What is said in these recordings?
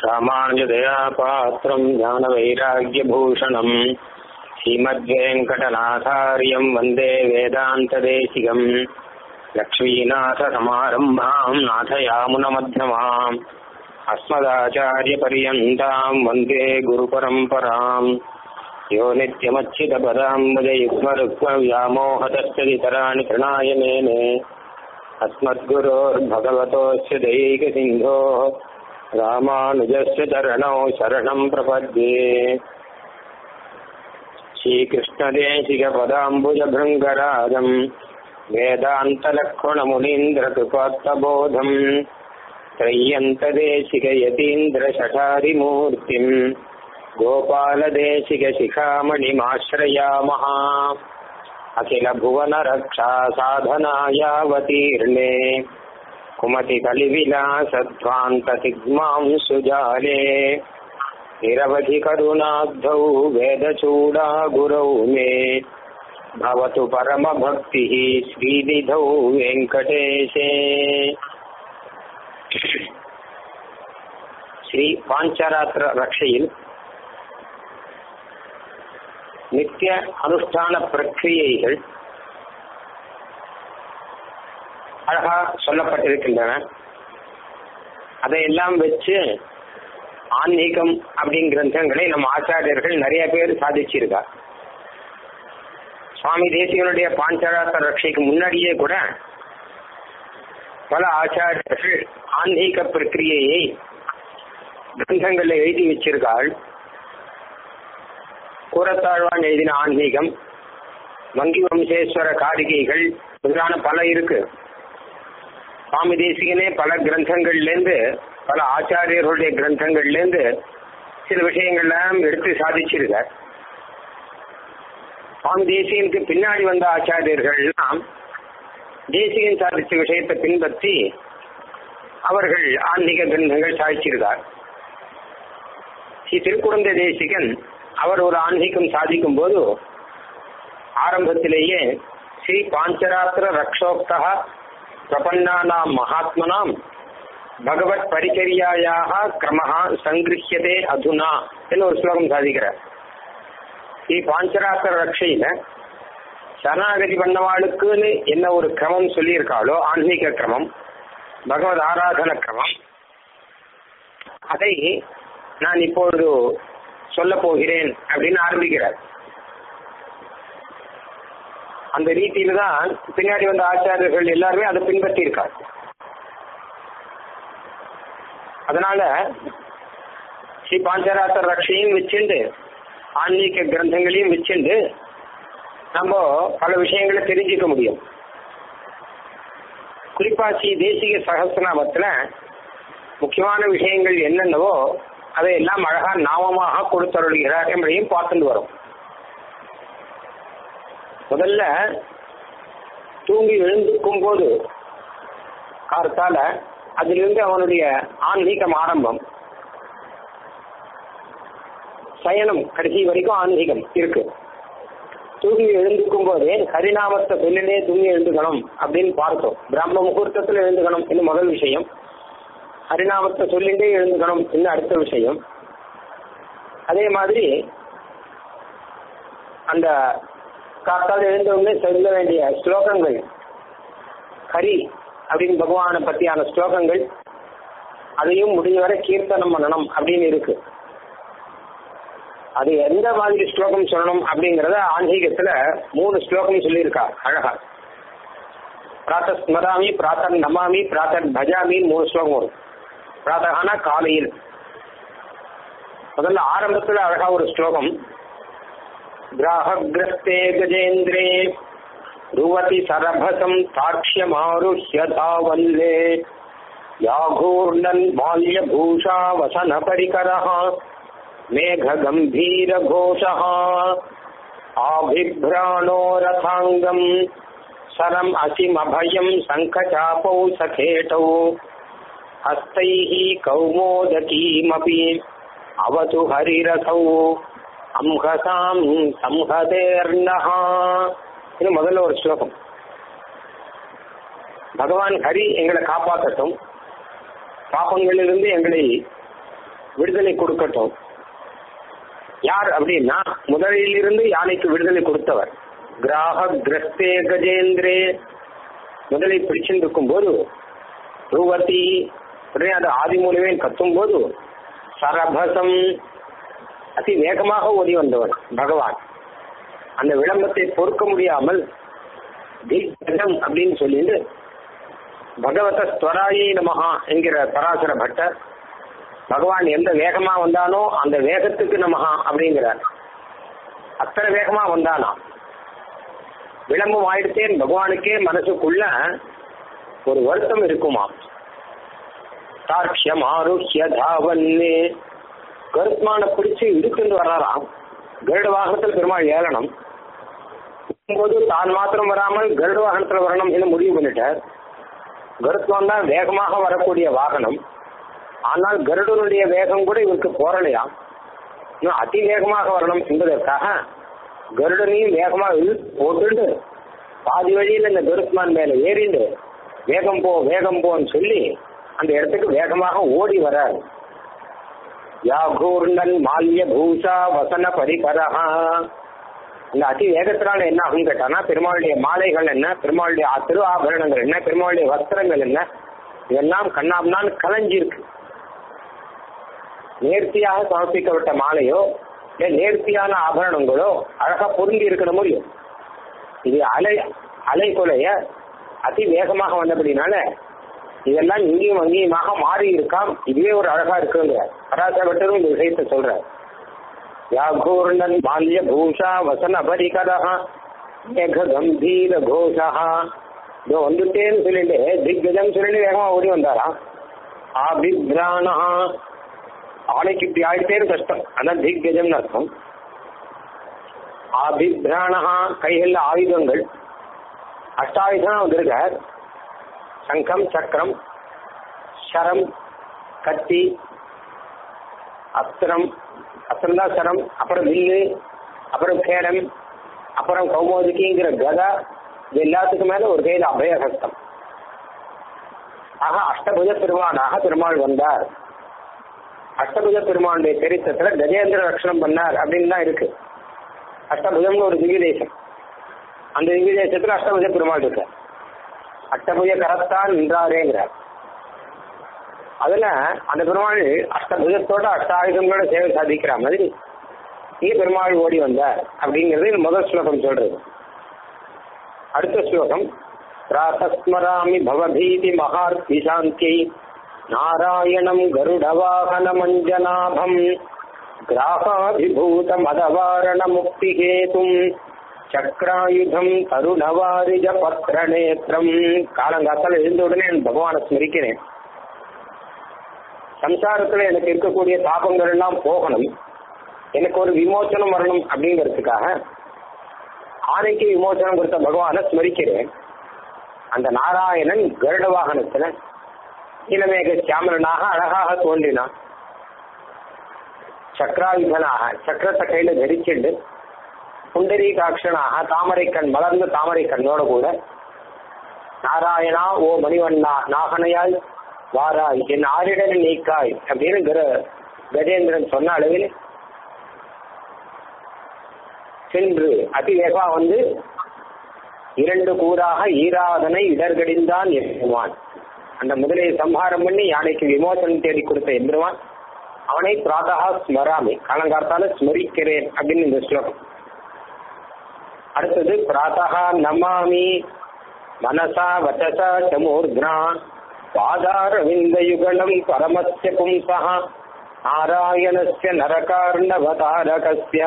ராமானுஜதயா பாத்திரம் ஞானவைராக்கியபூஷணம் ஸ்ரீமத்வேங்கடநாதாரியம் வந்தே வேதாந்ததேசிகம் லக்ஷ்மீநாதசமாரம்பாம் நாथयामुनमध्यमाम् अस्मदाचार्यपर्यन्ताम् वन्दे गुरुपरम्पराम् यो नित्यमच्युतपदाम्बुजयुग्मरुक्मव्यामोहतस्तदितराणि तृणाय मेने अस्मद्गुरोर्भगवतोऽस्य दैकसिन्धोः रामानुजस्य चरणौ शरणम् प्रपद्ये श्रीकृष्णदेशिकपदाम्बुजभृङ्गराजम् वेदान्तलक्ष्मणमुनीन्द्रकृपात्तबोधम् त्रय्यन्तदेशिकयतीन्द्रशठारिमूर्तिम् गोपालदेशिकशिखामणिमाश्रयामः अखिलभुवनरक्षा साधनायावतीर्णे कुमतिकलिविलासध्वान्ततिग्मां सुजाले निरवधिकरुणाब्धौ वेदचूडा गुरौ मे भवतु परमभक्तिः श्रीनिधौ वेङ्कटेशे ஸ்ரீ பாஞ்சராத்திர ரக்ஷையில் நித்திய அனுஷ்டான பிரக்கிரியைகள் அழகா சொல்லப்பட்டிருக்கின்றன அதையெல்லாம் வச்சு ஆன்மீகம் அப்படிங்கிற கிரந்தங்களை நம்ம ஆச்சாரியர்கள் நிறைய பேர் சாதிச்சிருக்கா சுவாமி தேசிகனுடைய பாஞ்சராத்திர ரட்சைக்கு முன்னாடியே கூட பல ஆச்சாரியர்கள் ஆன்மீக பிரக்கிரியையை கிரந்தங்களில் எழுதி வச்சிருக்காள் கூரத்தாழ்வான் எழுதின ஆன்மீகம் வங்கி வம்சேஸ்வர காரிகைகள் முதலான பல இருக்கு சுவாமி தேசிகனே பல கிரந்தங்கள்லேருந்து பல ஆச்சாரியர்களுடைய கிரந்தங்கள்லேருந்து சில விஷயங்கள்லாம் எடுத்து சாதிச்சிருக்கார் சுவாமி தேசிகனுக்கு பின்னாடி வந்த ஆச்சாரியர்கள்லாம் தேசிகன் சாதிச்ச விஷயத்தை பின்பற்றி அவர்கள் ஆன்மீக கிரந்தங்கள் சாதிச்சிருக்கார் ஸ்ரீ திருக்குழந்தை தேசிகன் அவர் ஒரு ஆன்மீகம் சாதிக்கும் போது ஆரம்பத்திலேயே ஸ்ரீ பாஞ்சராத்திர ரக்ஷோக்தா பிரபன்னானாம் மகாத்மனாம் பகவத் பரிச்சரியாயாக கிரமஹா சங்கிருஹியதே அதுனா என்று ஒரு ஸ்லோகம் சாதிக்கிறார் ஸ்ரீ பாஞ்சராத்திர ரக்ஷையில சரணாகதி பண்ணவாளுக்குன்னு என்ன ஒரு கிரமம் சொல்லியிருக்காளோ ஆன்மீக கிரமம் பகவத் ஆராதன கிரமம் அதை நான் இப்பொழுது சொல்ல போகிறேன் அப்படின்னு ஆரம்பிக்கிறார் அந்த ரீதியில தான் பின்னாடி வந்த ஆச்சாரியர்கள் எல்லாருமே அதை பின்பற்றி இருக்கார் அதனால ஸ்ரீ பாஞ்சராத்திர ரக்ஷையும் வச்சுண்டு ஆன்மீக கிரந்தங்களையும் வச்சுண்டு நம்ம பல விஷயங்களை தெரிஞ்சுக்க முடியும் குறிப்பா ஸ்ரீ தேசிக சகசிரநாமத்துல முக்கியமான விஷயங்கள் என்னென்னவோ அதை எல்லாம் அழகா நாமமாக கொடுத்தருளுகிறார் என்பதையும் பார்த்துட்டு வரும் முதல்ல தூங்கி எழுந்துக்கும் போது கார்த்தால அதிலிருந்து அவனுடைய ஆன்மீகம் ஆரம்பம் சயனம் கடைசி வரைக்கும் ஆன்மீகம் இருக்கு தூங்கி எழுந்துக்கும் போதே ஹரிநாமத்தை சொல்லினே தூங்கி எழுந்துக்கணும் அப்படின்னு பார்த்தோம் பிரம்ம முகூர்த்தத்தில் எழுந்துக்கணும் இன்னும் முதல் விஷயம் ஹரிநாமத்தை சொல்லிண்டே எழுந்துக்கணும் இன்னும் அடுத்த விஷயம் அதே மாதிரி அந்த காத்தால் எழுந்தவுடனே சொல்ல வேண்டிய ஸ்லோகங்கள் ஹரி அப்படின்னு பகவானை பற்றியான ஸ்லோகங்கள் அதையும் முடிஞ்சவரை கீர்த்தனம் பண்ணணும் அப்படின்னு இருக்கு அது எந்த மாதிரி ஸ்லோகம் சொல்லணும் அப்படிங்கறத ஆன்மீகத்துல மூணு ஸ்லோகம் சொல்லியிருக்கா அழகா பிராத்த ஸ்மராமி பிராத்தன் நமாமி பிராத்தன் பஜாமின்னு மூணு ஸ்லோகம் வரும் பிராத்தகான காலையில் முதல்ல ஆரம்பத்துல அழகா ஒரு ஸ்லோகம் கிராஹகிரஸ்தே கஜேந்திரே ருவதி சரபசம் தாட்சியமாருஹ்ய தாவல்லே யாகூர்ணன் மால்ய பூஷா வசன பரிகரः मेघगम्भीरघोषः आभिभ्राणो रथाङ्गम् सरम् असिमभयम् शङ्खचापौ सखेटौ हस्तैः कौमोदकीमपि अवतु हरिरथौ அம்ஹசாம் சம்ஹதேர்ணஹா இது முதல்ல ஒரு ஸ்லோகம் பகவான் ஹரி எங்களை காப்பாற்றட்டும் பாப்பங்களிலிருந்து எங்களை விடுதலை கொடுக்கட்டும் யார் அப்படின்னா முதலிலிருந்து யானைக்கு விடுதலை கொடுத்தவர் கிராக கிரஸ்தே கஜேந்திரே முதலை பிடிச்சிருக்கும் போது ரூவதி உடனே அது ஆதி மூலமே கத்தும் போது சரபசம் அதி வேகமாக ஓடி வந்தவர் பகவான் அந்த விளம்பத்தை பொறுக்க முடியாமல் திக்ஜம் அப்படின்னு சொல்லிட்டு பகவத ஸ்வராயை நமகா என்கிற பராசர பட்டர் பகவான் எந்த வேகமா வந்தானோ அந்த வேகத்துக்கு நமகா அப்படிங்கிறார் அத்தனை வேகமா வந்தானா விளம்பம் ஆயிடுத்தேன் பகவானுக்கே மனசுக்குள்ள ஒரு வருத்தம் இருக்குமா சாட்சியம் ஆருஷ்ய தாவன்னே கருத்மான பிடிச்சு இழுத்துட்டு வர்றாராம் கருட வாகனத்தில் பெருமாள் ஏறணும் போது தான் மாத்திரம் வராமல் கருட வாகனத்தில் வரணும் என்று முடிவு பண்ணிட்டார் கருத்மான் தான் வேகமாக வரக்கூடிய வாகனம் ஆனால் கருடனுடைய வேகம் கூட இவருக்கு போரலையா இன்னும் அதி வேகமாக வரணும் என்பதற்காக கருடனையும் வேகமாக இழுத்து போட்டுட்டு பாதி வழியில் இந்த கருத்மான் மேல ஏறிண்டு வேகம் போ வேகம் போன்னு சொல்லி அந்த இடத்துக்கு வேகமாக ஓடி வரார் யாகூர்ணன் மால்ய பூஷா வசன பரிகரஹா இந்த அதி வேகத்தினால என்ன ஆகும் கேட்டானா பெருமாளுடைய மாலைகள் என்ன பெருமாளுடைய திரு ஆபரணங்கள் என்ன பெருமாளுடைய வஸ்திரங்கள் என்ன இதெல்லாம் கண்ணாம்னான் கலைஞ்சிருக்கு நேர்த்தியாக சமர்ப்பிக்கப்பட்ட மாலையோ இல்லை நேர்த்தியான ஆபரணங்களோ அழகா பொருந்தி இருக்கணும் முடியும் இது அலை அலை கொலைய அதி வேகமாக வந்தபடினால இதெல்லாம் இங்கேயும் அங்கேயுமாக மாறி இருக்காம் இதுவே ஒரு அழகா இருக்குங்க பராசப்பட்டதும் இந்த விஷயத்தை சொல்ற யாகூர்ணன் பால்ய பூஷா வசன பரிகரா மேக கம்பீர கோஷா இதோ வந்துட்டேன்னு சொல்லிட்டு திக்கஜம் சொல்லிட்டு வேகமா ஓடி வந்தாராம் ஆபிப்ராணா ஆணைக்கு இப்படி ஆயிட்டேன்னு கஷ்டம் அதான் திக்கஜம்னு அர்த்தம் ஆபிப்ராணா கைகள்ல ஆயுதங்கள் அஷ்டாயுதம் வந்திருக்கார் சங்கம் சக்கரம் சரம் கத்தி அஸ்திரம் அஸ்திரம் தான் சரம் அப்புறம் வில்லு அப்புறம் கேடம் அப்புறம் கௌமோதிக்கிங்கிற கதா இது எல்லாத்துக்கும் மேல ஒரு கையில் அபயஹஸ்தம் ஆக அஷ்டபுஜ பெருமானாக பெருமாள் வந்தார் அஷ்டபுஜ பெருமானுடைய சரித்திரத்துல கஜேந்திர ரட்சணம் பண்ணார் அப்படின்னு தான் இருக்கு அஷ்டபுஜம்னு ஒரு திவ்ய தேசம் அந்த திவ்ய தேசத்துல அஷ்டபுஜ பெருமாள் இருக்கார் அஷ்டபுஜ கரத்தான் நின்றாரேங்கிறார் அதுல அந்த பெருமாள் அஷ்டபுஜத்தோட அஷ்டாயுதங்களோட சேவை சாதிக்கிற மாதிரி இங்க பெருமாள் ஓடி வந்தார் அப்படிங்கிறது இந்த முதல் ஸ்லோகம் சொல்றது அடுத்த ஸ்லோகம் பிராத்தஸ்மராமி பவபீதி மகார்த்தி சாந்தி நாராயணம் கருடவாகன மஞ்சனாபம் கிராகாதிபூத மதவாரண முக்தி ஹேதும் சக்ராயுதம் தருணவாரிஜ பத்திர நேத்திரம் காலங்காத்தால் எழுந்த உடனே நான் பகவானை ஸ்மரிக்கிறேன் சம்சாரத்துல எனக்கு இருக்கக்கூடிய தாபங்கள் எல்லாம் போகணும் எனக்கு ஒரு விமோச்சனம் வரணும் அப்படிங்கிறதுக்காக ஆணைக்கு விமோச்சனம் கொடுத்த பகவானை ஸ்மரிக்கிறேன் அந்த நாராயணன் கருட வாகனத்துல இளமேக சியாமலனாக அழகாக தோன்றினான் சக்கராயுதனாக சக்கரத்தை கையில தரிச்சுண்டு புண்டரீகாட்சனாக தாமரை கண் மலர்ந்த தாமரை கண்ணோட கூட நாராயணா ஓ மணிவண்ணா நாகனையாய் வாராய் என் ஆரிடனை நீக்காய் அப்படின்னு கர கஜேந்திரன் சொன்ன அளவில் சென்று அதிவேகமா வந்து இரண்டு கூறாக ஈராதனை இடர்கடிந்தான் எம்பெருமான் அந்த முதலை சம்ஹாரம் பண்ணி யானைக்கு விமோசனம் தேடி கொடுத்த எம்பெருமான் அவனை பிராதகா ஸ்மராமி காலங்கார்த்தால ஸ்மரிக்கிறேன் அப்படின்னு இந்த ஸ்லோகம் அடுத்தது பிராத்தகா நமாமி மனசா வச்சசா சமூர்த்னா பாதாரவிந்தயுகலம் பரமஸ்ய பும்சா நாராயணஸ்ய நரகார்ணவதாரகஸ்ய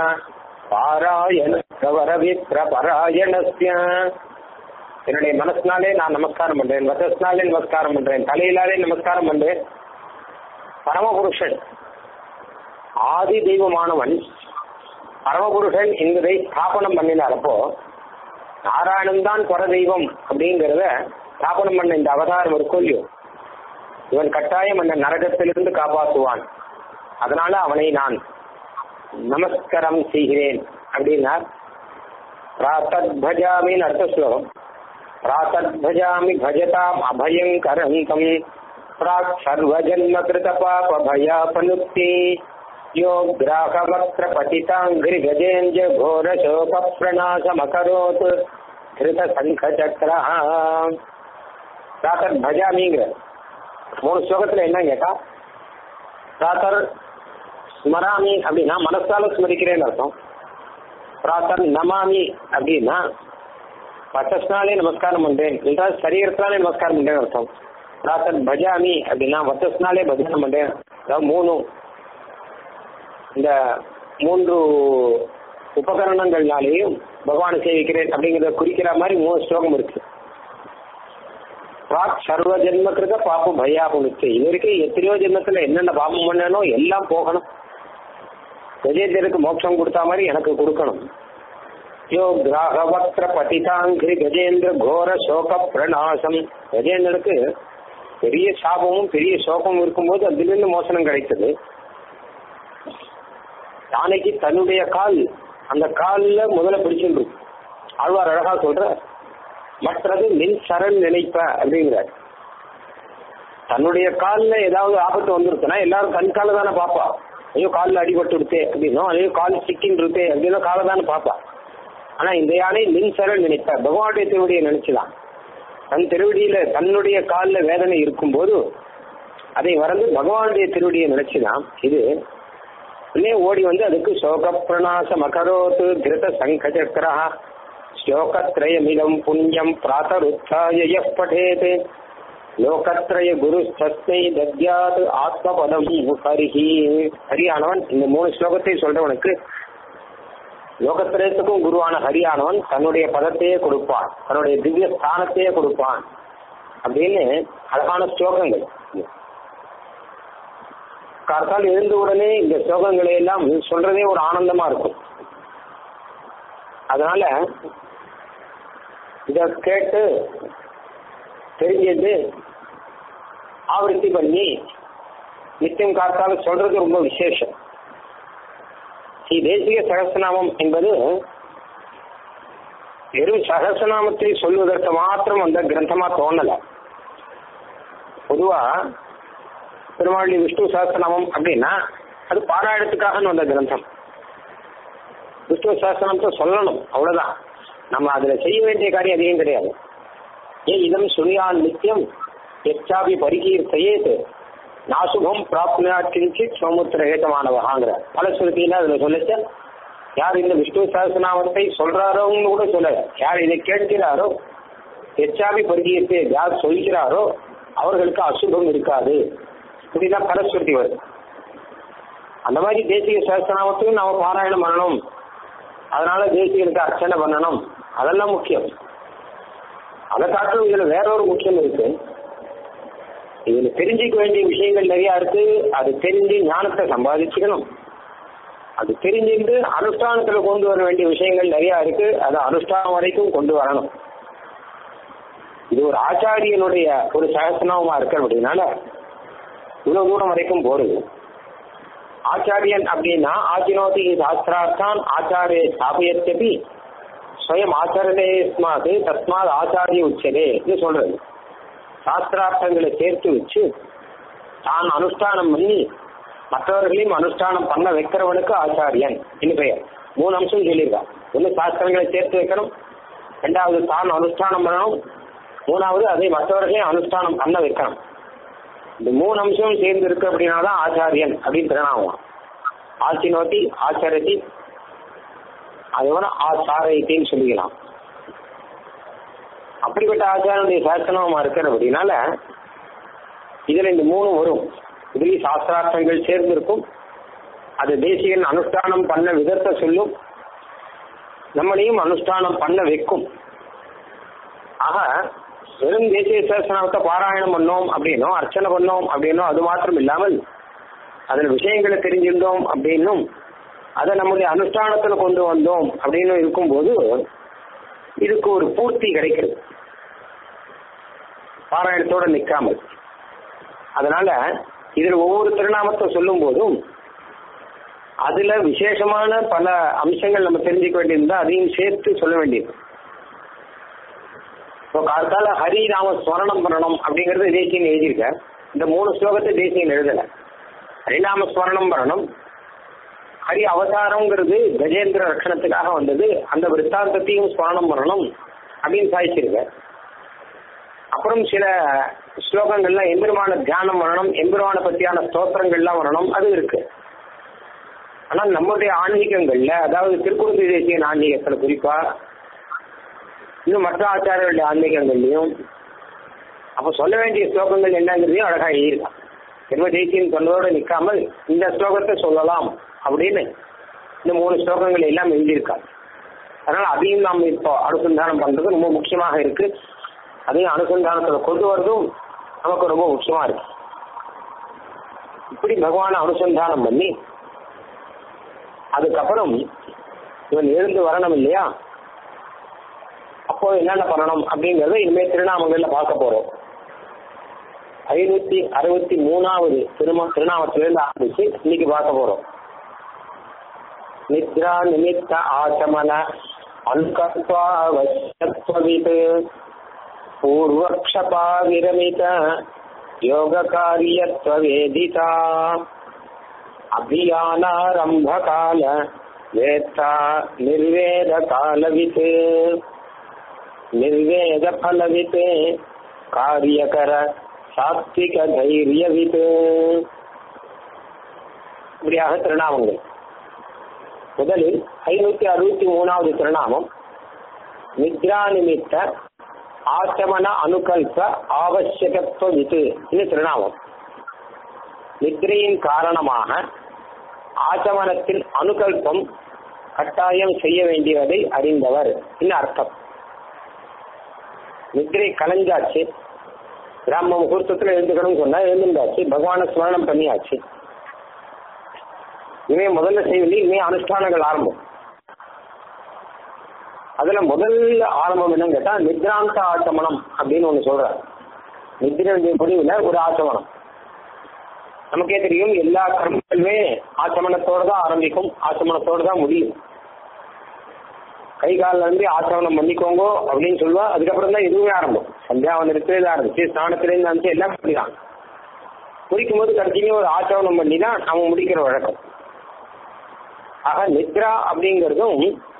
பாராயணவரவிப்ரபராயணஸ்ய என்னுடைய மனசினாலே நான் நமஸ்காரம் பண்றேன் வசஸ்னாலே நமஸ்காரம் பண்றேன் தலையிலாலே நமஸ்காரம் பண்றேன் பரமபுருஷன் ஆதி தெய்வமானவன் பரமபுருஷன் என்பதை ஸ்தாபனம் பண்ணினார் அப்போ நாராயணன் தான் பர தெய்வம் அப்படிங்கிறத ஸ்தாபனம் பண்ண இந்த அவதாரம் இருக்கும் இல்லையோ இவன் கட்டாயம் அந்த நரகத்திலிருந்து காப்பாற்றுவான் அதனால அவனை நான் நமஸ்காரம் செய்கிறேன் அப்படின்னார் பிராத்தத் பஜாமின்னு அர்த்த ஸ்லோகம் பிராத்தத் பஜாமி பஜதாம் அபயங்கரந்தம் प्राक् सर्वजन्मकृत पाप भयापनुक्ति यो ग्राहवक्त्र पतिताङ्घ्रिगजेन्द्र घोरशोकप्रणाशमकरोत् धृतसङ्खचक्रः प्रातர் பஜாமிங்கிற மூணு ஸ்லோகத்துல என்ன கேட்டா பிராத்தர் ஸ்மராமி அப்படின்னா மனசால ஸ்மரிக்கிறேன்னு அர்த்தம் பிராத்தர் நமாமி அப்படின்னா வச்சஸ்னாலே நமஸ்காரம் பண்றேன் என்றால் சரீரத்தினாலே நமஸ்காரம் பண்றேன்னு அர்த்தம் பிராத்தர் பஜாமி அப்படின்னா வச்சஸ்னாலே பஜனை பண்றேன் அதாவது மூணு இந்த மூன்று உபகரணங்கள்னாலேயும் பகவானை சேவிக்கிறேன் அப்படிங்கிறத குறிக்கிற மாதிரி மூணு ஸ்லோகம் இருக்கு பிராக் சர்வ ஜென்ம கிருத பாப்பம் பயாபுனுச்சு இது வரைக்கும் எத்தனையோ ஜென்மத்துல என்னென்ன பாபம் பண்ணனோ எல்லாம் போகணும் கஜேந்திரனுக்கு மோட்சம் கொடுத்தா மாதிரி எனக்கு கொடுக்கணும் யோ கிராகவக்ர பதிதாங்கிரி கஜேந்திர கோர சோக பிரணாசம் கஜேந்திரனுக்கு பெரிய சாபமும் பெரிய சோகமும் இருக்கும்போது அதிலிருந்து மோசனம் கிடைத்தது யானைக்கு தன்னுடைய கால் அந்த கால்ல முதல்ல பிடிச்சிருக்கு ஆழ்வார் அழகா சொல்ற மற்றது மின் சரண் நினைப்ப அப்படிங்கிறார் தன்னுடைய காலில் ஏதாவது ஆபத்து வந்துருக்குன்னா எல்லாரும் கண் கால தானே பாப்பா ஐயோ காலில் அடிபட்டு விடுத்தே அப்படின்னும் ஐயோ கால் சிக்கின்னு இருக்கே அப்படின்னு காலை தானே பாப்பா ஆனா இந்த யானை மின் சரண் நினைப்ப பகவானுடைய திருவடியை நினைச்சுதான் தன் திருவடியில தன்னுடைய காலில் வேதனை இருக்கும்போது அதை மறந்து பகவானுடைய திருவடியை நினைச்சுதான் இது உடனே ஓடி வந்து அதுக்கு சோக பிரணாச மகரோத்து கிருத சங்க சக்கரா ஸ்லோகத்ரயமிதம் புண்ணியம் பிராத்தருத்தாய யः பठेत् லோகத்ரய குருஸ்தஸ்மை தத்யாத் ஆத்மபதம் ஹரிஹி ஹரியானவன் இந்த மூணு ஸ்லோகத்தை சொல்றவனுக்கு லோகத்திரயத்துக்கும் குருவான ஹரியானவன் தன்னுடைய பதத்தையே கொடுப்பான் தன்னுடைய திவ்ய ஸ்தானத்தையே கொடுப்பான் அப்படின்னு அழகான ஸ்லோகங்கள் கார்த்தால் எழுந்த உடனே இந்த ஸ்லோகங்களை எல்லாம் சொல்றதே ஒரு ஆனந்தமா இருக்கும் அதனால இத கேட்டு தெரிஞ்சது ஆவர்த்தி பண்ணி நித்தியம் காத்தால சொல்றது ரொம்ப விசேஷம் ஸ்ரீ தேசிய சகசநாமம் என்பது வெறும் சகசநாமத்தை சொல்வதற்கு மாத்திரம் அந்த கிரந்தமா தோணல பொதுவா பெருமாளி விஷ்ணு சகசநாமம் அப்படின்னா அது பாராயணத்துக்காக வந்த கிரந்தம் விஷ்ணு சகசநாமத்தை சொல்லணும் அவ்வளவுதான் நம்ம அதுல செய்ய வேண்டிய காரியம் அதிகம் கிடையாது ஏன் இதம் சுனியான் நித்தியம் எச்சாபி பரிகீர்த்தையேது நாசுகம் பிராப்தியா கிஞ்சித் சமுத்திர ஏகமானவகாங்கிற பலஸ்ருதியில அதுல சொல்லிச்ச யார் இந்த விஷ்ணு சகசநாமத்தை சொல்றாரோன்னு கூட சொல்ல யார் இதை கேட்கிறாரோ எச்சாபி பரிகீர்த்தை யார் சொல்கிறாரோ அவர்களுக்கு அசுபம் இருக்காது இப்படிதான் பலஸ்ருதி வருது அந்த மாதிரி தேசிய சகசநாமத்தையும் நாம பாராயணம் பண்ணணும் அதனால தேசியனுக்கு அர்ச்சனை பண்ணணும் அதெல்லாம் முக்கியம் அதை காட்டிலும் இதுல வேற ஒரு முக்கியம் இருக்கு இதுல தெரிஞ்சுக்க வேண்டிய விஷயங்கள் நிறைய இருக்கு அது தெரிஞ்சு ஞானத்தை சம்பாதிச்சுக்கணும் அது தெரிஞ்சுட்டு அனுஷ்டானத்துல கொண்டு வர வேண்டிய விஷயங்கள் நிறைய இருக்கு அதை அனுஷ்டானம் வரைக்கும் கொண்டு வரணும் இது ஒரு ஆச்சாரியனுடைய ஒரு சகசனமா இருக்கு அப்படின்னால இவ்வளவு தூரம் வரைக்கும் போறது ஆச்சாரியன் அப்படின்னா ஆச்சினோதி சாஸ்திரார்த்தான் ஆச்சாரிய ஸ்தாபயத்தபி ஸ்வயம் ஆச்சரணே ஸ்மாது தஸ்மாத் ஆச்சாரிய உச்சதே இது சொல்றது சாஸ்திரார்த்தங்களை சேர்த்து வச்சு தான் அனுஷ்டானம் பண்ணி மற்றவர்களையும் அனுஷ்டானம் பண்ண வைக்கிறவனுக்கு ஆச்சாரியன் என்று பெயர் மூணு அம்சம் சொல்லியிருக்கான் ஒன்று சாஸ்திரங்களை சேர்த்து வைக்கணும் ரெண்டாவது தான் அனுஷ்டானம் பண்ணணும் மூணாவது அதை மற்றவர்களையும் அனுஷ்டானம் பண்ண வைக்கணும் இந்த மூணு அம்சம் சேர்ந்து இருக்கு அப்படின்னா தான் ஆச்சாரியன் அப்படின்னு திறனாகும் ஆட்சி நோட்டி ஆச்சாரத்தி அதோட ஆச்சாரத்தின்னு சொல்லிக்கலாம் அப்படிப்பட்ட ஆச்சாரனுடைய சாஸ்திரமா இருக்கிற அப்படின்னால இதுல இந்த மூணு வரும் இதுலயும் சாஸ்திரார்த்தங்கள் சேர்ந்திருக்கும் அது தேசியன் அனுஷ்டானம் பண்ண விதத்தை சொல்லும் நம்மளையும் அனுஷ்டானம் பண்ண வைக்கும் ஆக வெறும் தேசிய சாஸ்திரத்தை பாராயணம் பண்ணோம் அப்படின்னும் அர்ச்சனை பண்ணோம் அப்படின்னும் அது மாத்திரம் இல்லாமல் அதில் விஷயங்களை தெரிஞ்சிருந்தோம் அப்படின்னும் அதை நம்முடைய அனுஷ்டானத்துல கொண்டு வந்தோம் அப்படின்னு இருக்கும்போது இதுக்கு ஒரு பூர்த்தி கிடைக்கிறது பாராயணத்தோட நிற்காமல் அதனால இதில் ஒவ்வொரு திருநாமத்தை சொல்லும் போதும் அதுல விசேஷமான பல அம்சங்கள் நம்ம தெரிஞ்சுக்க வேண்டியிருந்தா அதையும் சேர்த்து சொல்ல வேண்டியது இப்போ காலத்தால ஹரி நாம ஸ்மரணம் பண்ணணும் அப்படிங்கறது தேசியம் எழுதியிருக்க இந்த மூணு ஸ்லோகத்தை தேசியம் எழுதல ஹரிநாம ஸ்மரணம் வரணும் ஹரி அவதாரம்ங்கிறது கஜேந்திர ரட்சணத்துக்காக வந்தது அந்த விற்த்தாந்தத்தையும் ஸ்மரணம் பண்ணணும் அப்படின்னு சாதிச்சிருக்க அப்புறம் சில ஸ்லோகங்கள்லாம் எம்பெருமான தியானம் வரணும் எம்பெருமான பற்றியான ஸ்தோத்திரங்கள்லாம் வரணும் அது இருக்கு ஆனால் நம்முடைய ஆன்மீகங்கள்ல அதாவது திருக்குறள் தேசிய ஆன்மீகத்துல குறிப்பா இன்னும் மற்ற ஆச்சாரியர்களுடைய ஆன்மீகங்கள்லையும் அப்ப சொல்ல வேண்டிய ஸ்லோகங்கள் என்னங்கிறதையும் அழகா எழுதியிருக்கான் திரும்ப தேசியன் சொன்னதோடு நிற்காமல் இந்த ஸ்லோகத்தை சொல்லலாம் அப்படின்னு இந்த மூணு ஸ்லோகங்கள் எல்லாம் எழுதியிருக்காங்க அதனால அதையும் நாம் இப்போ அனுசந்தானம் பண்றது ரொம்ப முக்கியமாக இருக்கு அதையும் அனுசந்தானத்துல கொண்டு வரதும் நமக்கு ரொம்ப முக்கியமா இருக்கு இப்படி பகவானை அனுசந்தானம் பண்ணி அதுக்கப்புறம் இவன் எழுந்து வரணும் இல்லையா அப்போ என்னென்ன பண்ணணும் அப்படிங்கறத இனிமே திருநாமங்கள்ல பார்க்க போறோம் ஐநூத்தி அறுபத்தி மூணாவது திரும திருநாமத்திலிருந்து ஆரம்பிச்சு இன்னைக்கு பார்க்க போறோம் நித்ரா நிமித்த ஆசமன அல்கத்வாவசியத்வவித் பூர்வக்ஷபா விரமித யோககாரியத்வவேதிதா அபியானாரம்பகால வேத்தா நிர்வேத காலவித் நிர்வேத பலவித் காரியகர சாத்விக தைரியவித் இப்படியாக திருநாமங்கள் முதலில் ஐநூத்தி அறுபத்தி மூணாவது திருநாமம் நித்ரா நிமித்த ஆச்சமன அனுகல்ப ஆவசியகத்துவ வித்து இது திருநாமம் நித்ரையின் காரணமாக ஆச்சமனத்தில் அனுகல்பம் கட்டாயம் செய்ய வேண்டியதை அறிந்தவர் இன்னும் அர்த்தம் நித்ரை கலைஞ்சாச்சு பிராம முகூர்த்தத்தில் எழுந்துக்கணும்னு சொன்னா எழுந்துட்டாச்சு பகவானை ஸ்மரணம் பண்ணியாச்சு இனிமே முதல்ல செய்யவில்லை இனிமே அனுஷ்டானங்கள் ஆரம்பம் அதுல முதல் ஆரம்பம் என்னன்னு கேட்டா நித்ராந்த ஆச்சமனம் அப்படின்னு ஒண்ணு சொல்றாரு நித்ரனுடைய முடிவுல ஒரு ஆச்சமனம் நமக்கே தெரியும் எல்லா கர்மங்களுமே ஆச்சமனத்தோட தான் ஆரம்பிக்கும் ஆச்சமனத்தோட தான் முடியும் கை காலில் வந்து ஆச்சமனம் பண்ணிக்கோங்க அப்படின்னு சொல்லுவா அதுக்கப்புறம் தான் எதுவுமே ஆரம்பம் சந்தியாவந்தனத்திலேருந்து ஆரம்பிச்சு ஸ்நானத்திலேருந்து ஆரம்பிச்சு எல்லாம் பண்ணிதான் முடிக்கும் போது கண்டினியூ ஒரு ஆச்சமனம் பண்ணி தான் நம்ம முடிக்கிற வழக்கம் ஆக நித்ரா அப்படிங்கிறதும்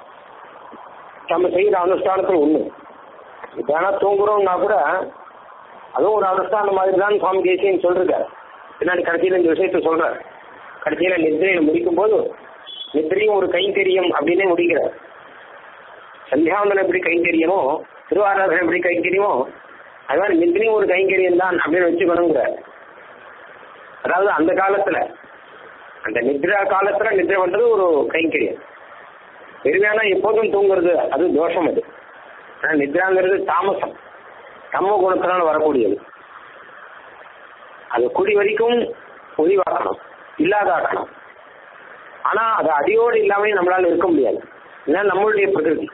நம்ம செய்கிற அனுஷ்டானத்தில் ஒண்ணு இப்ப தூங்குறோம்னா கூட அதுவும் ஒரு அனுஷ்டானம் மாதிரி தான் சுவாமி தேசியன் சொல்றாரு பின்னாடி கடைசியில் இந்த விஷயத்த சொல்றாரு கடைசியில நித்ரையை முடிக்கும் போது நித்ரையும் ஒரு கைங்கரியம் அப்படின்னே முடிக்கிறார் சந்தியாவந்தனம் எப்படி கைங்கரியமோ திருவாராதனம் எப்படி கைங்கரியமோ அது மாதிரி நித்ரையும் ஒரு கைங்கரியம் தான் அப்படின்னு வச்சுக்கணுங்கிறார் அதாவது அந்த காலத்துல அந்த நித்ரா காலத்துல நித்ரை பண்றது ஒரு கைங்கரியம் வெறுமையான எப்போதும் தூங்குறது அது தோஷம் அது ஆனா நித்ராங்கிறது தாமசம் தம்ம குணத்தினால வரக்கூடியது அது குடி வரைக்கும் ஒளிவாக்கணும் இல்லாதாக்கணும் ஆனா அது அடியோடு இல்லாம நம்மளால இருக்க முடியாது ஏன்னா நம்மளுடைய பிரகிருதி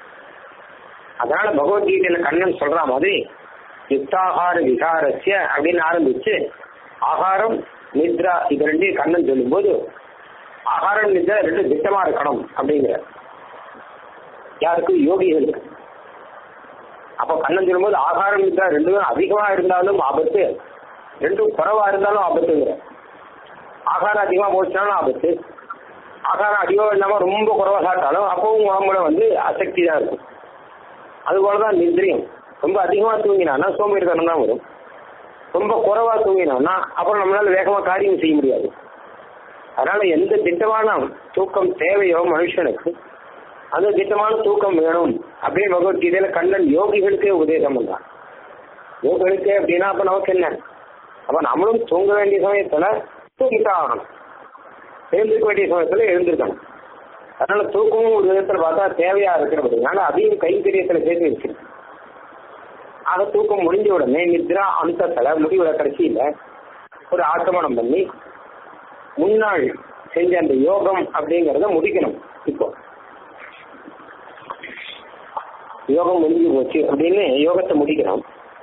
அதனால பகவத்கீதையில கண்ணன் சொல்ற மாதிரி யுக்தாகார விகாரஸ்ய அப்படின்னு ஆரம்பிச்சு ஆகாரம் நித்ரா இது ரெண்டையும் கண்ணன் சொல்லும்போது ஆகாரம் நித்ரா ரெண்டு திட்டமா இருக்கணும் அப்படிங்கிற யாருக்கு யோகிகளுக்கு அப்ப கண்ணன் சொல்லும்போது ஆகாரம் நித்ரா ரெண்டுமே அதிகமா இருந்தாலும் ஆபத்து ரெண்டும் குறைவா இருந்தாலும் ஆபத்துங்கிற ஆகாரம் அதிகமா போச்சுனாலும் ஆபத்து ஆகாரம் அதிகமா இல்லாம ரொம்ப குறைவா சாப்பிட்டாலும் அப்பவும் உடம்புல வந்து அசக்தி தான் இருக்கும் அது போலதான் நிந்திரியம் ரொம்ப அதிகமா தூங்கினான்னா சோம்பேறித்தனம் தான் வரும் ரொம்ப குறைவா தூங்கினோம்னா அப்புறம் நம்மளால வேகமா காரியம் செய்ய முடியாது அதனால எந்த திட்டமான தூக்கம் தேவையோ மனுஷனுக்கு அந்த திட்டமான தூக்கம் வேணும் அப்படின்னு பகவத்கீதையில கண்ணன் யோகிகளுக்கே உபதேசம் பண்ணான் யோகிகளுக்கே அப்படின்னா அப்ப நமக்கு என்ன அப்ப நம்மளும் தூங்க வேண்டிய சமயத்துல தூங்கித்தான் ஆகணும் எழுந்திருக்க வேண்டிய சமயத்துல எழுந்திருக்கணும் அதனால தூக்கமும் ஒரு விதத்துல பார்த்தா தேவையா இருக்கிறதுனால அதையும் கைங்கரியத்துல சேர்த்து வச்சிருக்கு ஆக தூக்கம் முடிஞ்ச உடனே நித்ரா அந்தத்துல முடிவுல கடைசியில ஒரு ஆச்சமனம் பண்ணி முன்னாள் செஞ்ச அந்த யோகம் அப்படிங்கறத முடிக்கணும் இப்போ யோகம் முடிஞ்சு போச்சு அப்படின்னு யோகத்தை முடிக்கணும்